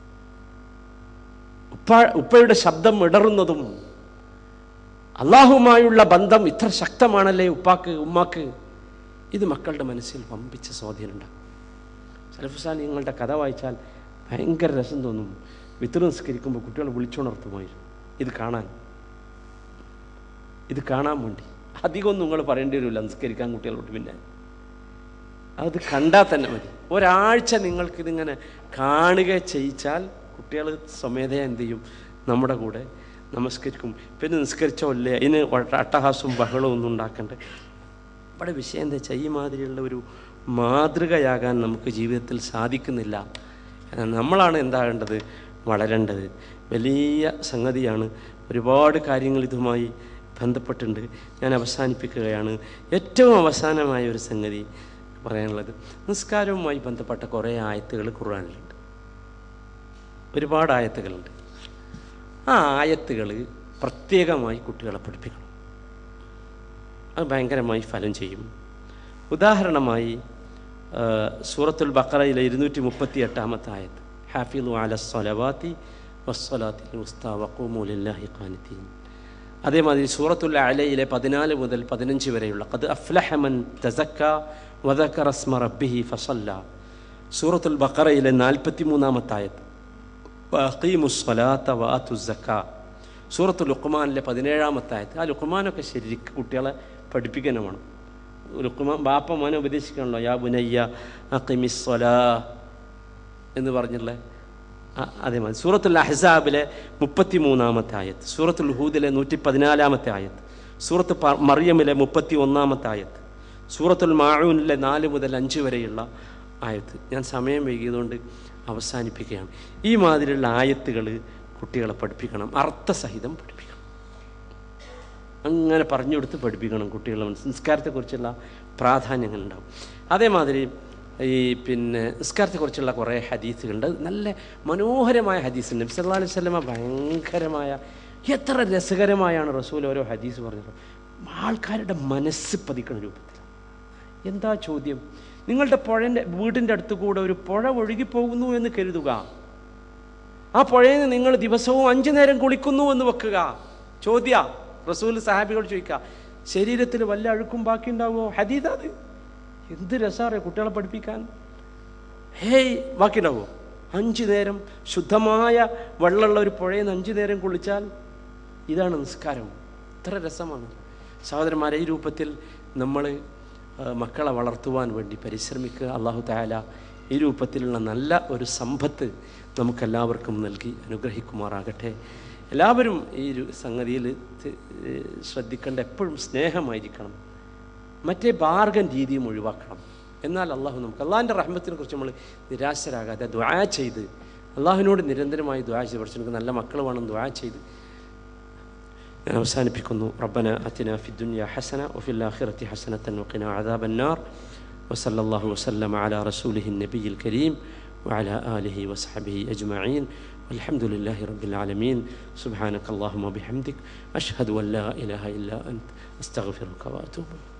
ഉപ്പ ഉപ്പയുടെ ശബ്ദം ഇടറുന്നതും അള്ളാഹുമായുള്ള ബന്ധം ഇത്ര ശക്തമാണല്ലേ ഉപ്പാക്ക് ഉമ്മാക്ക് ഇത് മക്കളുടെ മനസ്സിൽ വമ്പിച്ച സ്വാധീനമുണ്ടാകും സലഫുസാൻ നിങ്ങളുടെ കഥ വായിച്ചാൽ ഭയങ്കര രസം തോന്നും വിത്ര നിസ്കരിക്കുമ്പോൾ കുട്ടികളെ വിളിച്ചുണർത്തുമായിരുന്നു ഇത് കാണാൻ ഇത് കാണാൻ വേണ്ടി അധികമൊന്നും നിങ്ങൾ പറയേണ്ടി വരില്ല നിസ്കരിക്കാൻ കുട്ടികളോട് പിന്നെ അത് കണ്ടാൽ തന്നെ മതി ഒരാഴ്ച നിങ്ങൾക്കിതിങ്ങനെ കാണുക ചെയ്യിച്ചാൽ കുട്ടികൾ സ്വമേധയ എന്ത് ചെയ്യും നമ്മുടെ കൂടെ നമസ്കരിക്കും പിന്നെ നിസ്കരിച്ചോ അല്ലേ അതിന് അട്ടഹാസവും ബഹളവും ഒന്നും ഉണ്ടാക്കണ്ട ഇവിടെ വിഷയം എന്താ വെച്ചാൽ ഈ മാതിരിയുള്ള ഒരു മാതൃകയാകാൻ നമുക്ക് ജീവിതത്തിൽ സാധിക്കുന്നില്ല കാരണം നമ്മളാണ് എന്താകേണ്ടത് വളരേണ്ടത് വലിയ സംഗതിയാണ് ഒരുപാട് കാര്യങ്ങൾ ഇതുമായി ബന്ധപ്പെട്ടുണ്ട് ഞാൻ അവസാനിപ്പിക്കുകയാണ് ഏറ്റവും അവസാനമായ ഒരു സംഗതി പറയാനുള്ളത് നിസ്കാരവുമായി ബന്ധപ്പെട്ട കുറേ ആയത്തുകൾ ഖുർആനിലുണ്ട് ഒരുപാട് ആയത്തുകളുണ്ട് ആ ആയത്തുകൾ പ്രത്യേകമായി കുട്ടികളെ പഠിപ്പിക്കണം അത് ഭയങ്കരമായി ഫലം ചെയ്യും ഉദാഹരണമായി ആ, സൂറത്തുൽ ബക്കറയിലെ ഇരുന്നൂറ്റി മുപ്പത്തി എട്ടാമത്തെ ആയത്ത് ഹാഫിദു അല സ്വലവാത്തി വസ്വലാത്തി ഉസ്താ വക്കൂമുലില്ലാഹി ഖാനിത്തീൻ അതേമാതിരി സൂറത്തുൽ അലയിലെ പതിനാല് മുതൽ പതിനഞ്ച് വരെയുള്ള കത് അഫ്ലഹമൻ തസക്ക വദക്കർ അസ്മ റബ്ബിഹി ഫസല്ല സൂറത്തുൽ ബക്കറയിലെ നാൽപ്പത്തി മൂന്നാമത്തെ ആയത്ത് വഅഖീമുസ്സലാത്ത വആത്തു സക്ക സൂറത്ത് ലുക്കുമാനിലെ പതിനേഴാമത്തെ ആയത്ത് ആ ലുക്കുമാനൊക്കെ ശരിക്കും കുട്ടികളെ പഠിപ്പിക്കാൻ വേണം ലുക്കുമാൻ ബാപ്പ മോനെ ഉപദേശിക്കണല്ലോ യാ ബുനയ്യ അക്കിമിസ്വലാ എന്ന് പറഞ്ഞിട്ടുള്ള ആ, അതേമാതിരി സൂറത്തുൽ അഹ്സാബിലെ മുപ്പത്തി മൂന്നാമത്തെ ആയത്ത് സൂറത്തുൽ ഹൂദിലെ നൂറ്റി പതിനാലാമത്തെ ആയത്ത് സൂറത്ത് പ- മറിയമിലെ മുപ്പത്തി ഒന്നാമത്തെ ആയത്ത് സൂറത്തുൽ മാഴൂനിലെ നാല് മുതൽ അഞ്ച് വരെയുള്ള ആയത്ത് ഞാൻ സമയം വൈകിയതുകൊണ്ട് അവസാനിപ്പിക്കുകയാണ് ഈ മാതിരിയുള്ള ആയത്തുകൾ കുട്ടികളെ പഠിപ്പിക്കണം അർത്ഥസഹിതം പഠിപ്പിക്കണം അങ്ങനെ പറഞ്ഞു കൊടുത്ത് പഠിപ്പിക്കണം കുട്ടികളെ മനസ്സ് നിസ്കാരത്തെക്കുറിച്ചുള്ള പ്രാധാന്യങ്ങൾ ഉണ്ടാവും അതേമാതിരി ഈ പിന്നെ നിസ്കാരത്തെക്കുറിച്ചുള്ള കുറേ ഹദീസുകളുണ്ട് അത് നല്ല മനോഹരമായ ഹദീസ് നബി സല്ലല്ലാഹു അലൈഹി വസല്ലമ ഭയങ്കരമായ എത്ര രസകരമായാണ് റസൂൽ ഓരോ ഹദീസ് പറഞ്ഞത് ആൾക്കാരുടെ മനസ്സ് പതിക്കണ രൂപത്തിൽ എന്താ ചോദ്യം നിങ്ങളുടെ പുഴൻ്റെ വീടിൻ്റെ അടുത്ത് കൂടെ ഒരു പുഴ ഒഴുകിപ്പോകുന്നു എന്ന് കരുതുക ആ പുഴയിൽ നിന്ന് നിങ്ങൾ ദിവസവും അഞ്ചു നേരം കുളിക്കുന്നു എന്ന് വെക്കുക ചോദ്യ റസൂൽ സാഹാബികൾ ചോദിക്കുക ശരീരത്തിൽ വല്ല അഴുക്കും ബാക്കി ഉണ്ടാവുമോ ഹദീദ് അത് എന്ത് രസാറേ കുട്ടികളെ പഠിപ്പിക്കാൻ ഹേയ് ബാക്കി ഉണ്ടാവുമോ അഞ്ചു നേരം ശുദ്ധമായ വെള്ളമുള്ള ഒരു പുഴയിൽ നിന്ന് അഞ്ചു നേരം കുളിച്ചാൽ ഇതാണ് നിസ്കാരം ഇത്ര രസമാണ് സഹോദരന്മാരെ ഈ രൂപത്തിൽ നമ്മൾ മക്കളെ വളർത്തുവാൻ വേണ്ടി പരിശ്രമിക്കുക അള്ളാഹു താല ഈ രൂപത്തിലുള്ള നല്ല ഒരു സമ്പത്ത് നമുക്കെല്ലാവർക്കും നൽകി അനുഗ്രഹിക്കുമാറാകട്ടെ എല്ലാവരും ഈ ഒരു സംഗതിയിൽ ത്- ഏഹ് ശ്രദ്ധിക്കേണ്ട എപ്പോഴും സ്നേഹമായിരിക്കണം മറ്റേ ബാർഗൻ രീതിയും ഒഴിവാക്കണം എന്നാൽ അള്ളാഹു നമുക്ക് അള്ളാഹിൻ്റെ റഹ്മത്തിനെ കുറിച്ച് നമ്മൾ നിരാശരാകാതെ ദ്വാ ചെയ്ത് അള്ളാഹുവിനോട് നിരന്തരമായി ദ്വാ ചെയ്ത് പഠിച്ചു നമുക്ക് നല്ല മക്കൾ വേണം ദ്വാ ചെയ്ത് ഞാൻ അവസാനിപ്പിക്കുന്നു റബ്ബന അത്തിന ഫി ദുനിയ ഹസന വഫിൽ ആഖിറത്തി ഹസനത്തൻ വഖിന അദാബൻ നാർ وصلى الله وسلم على رسوله النبي الكريم وعلى آله وصحبه أجمعين والحمد لله رب العالمين سبحانك اللهم وبحمدك أشهد أن لا إله إلا أنت أستغفرك وأتوب إليك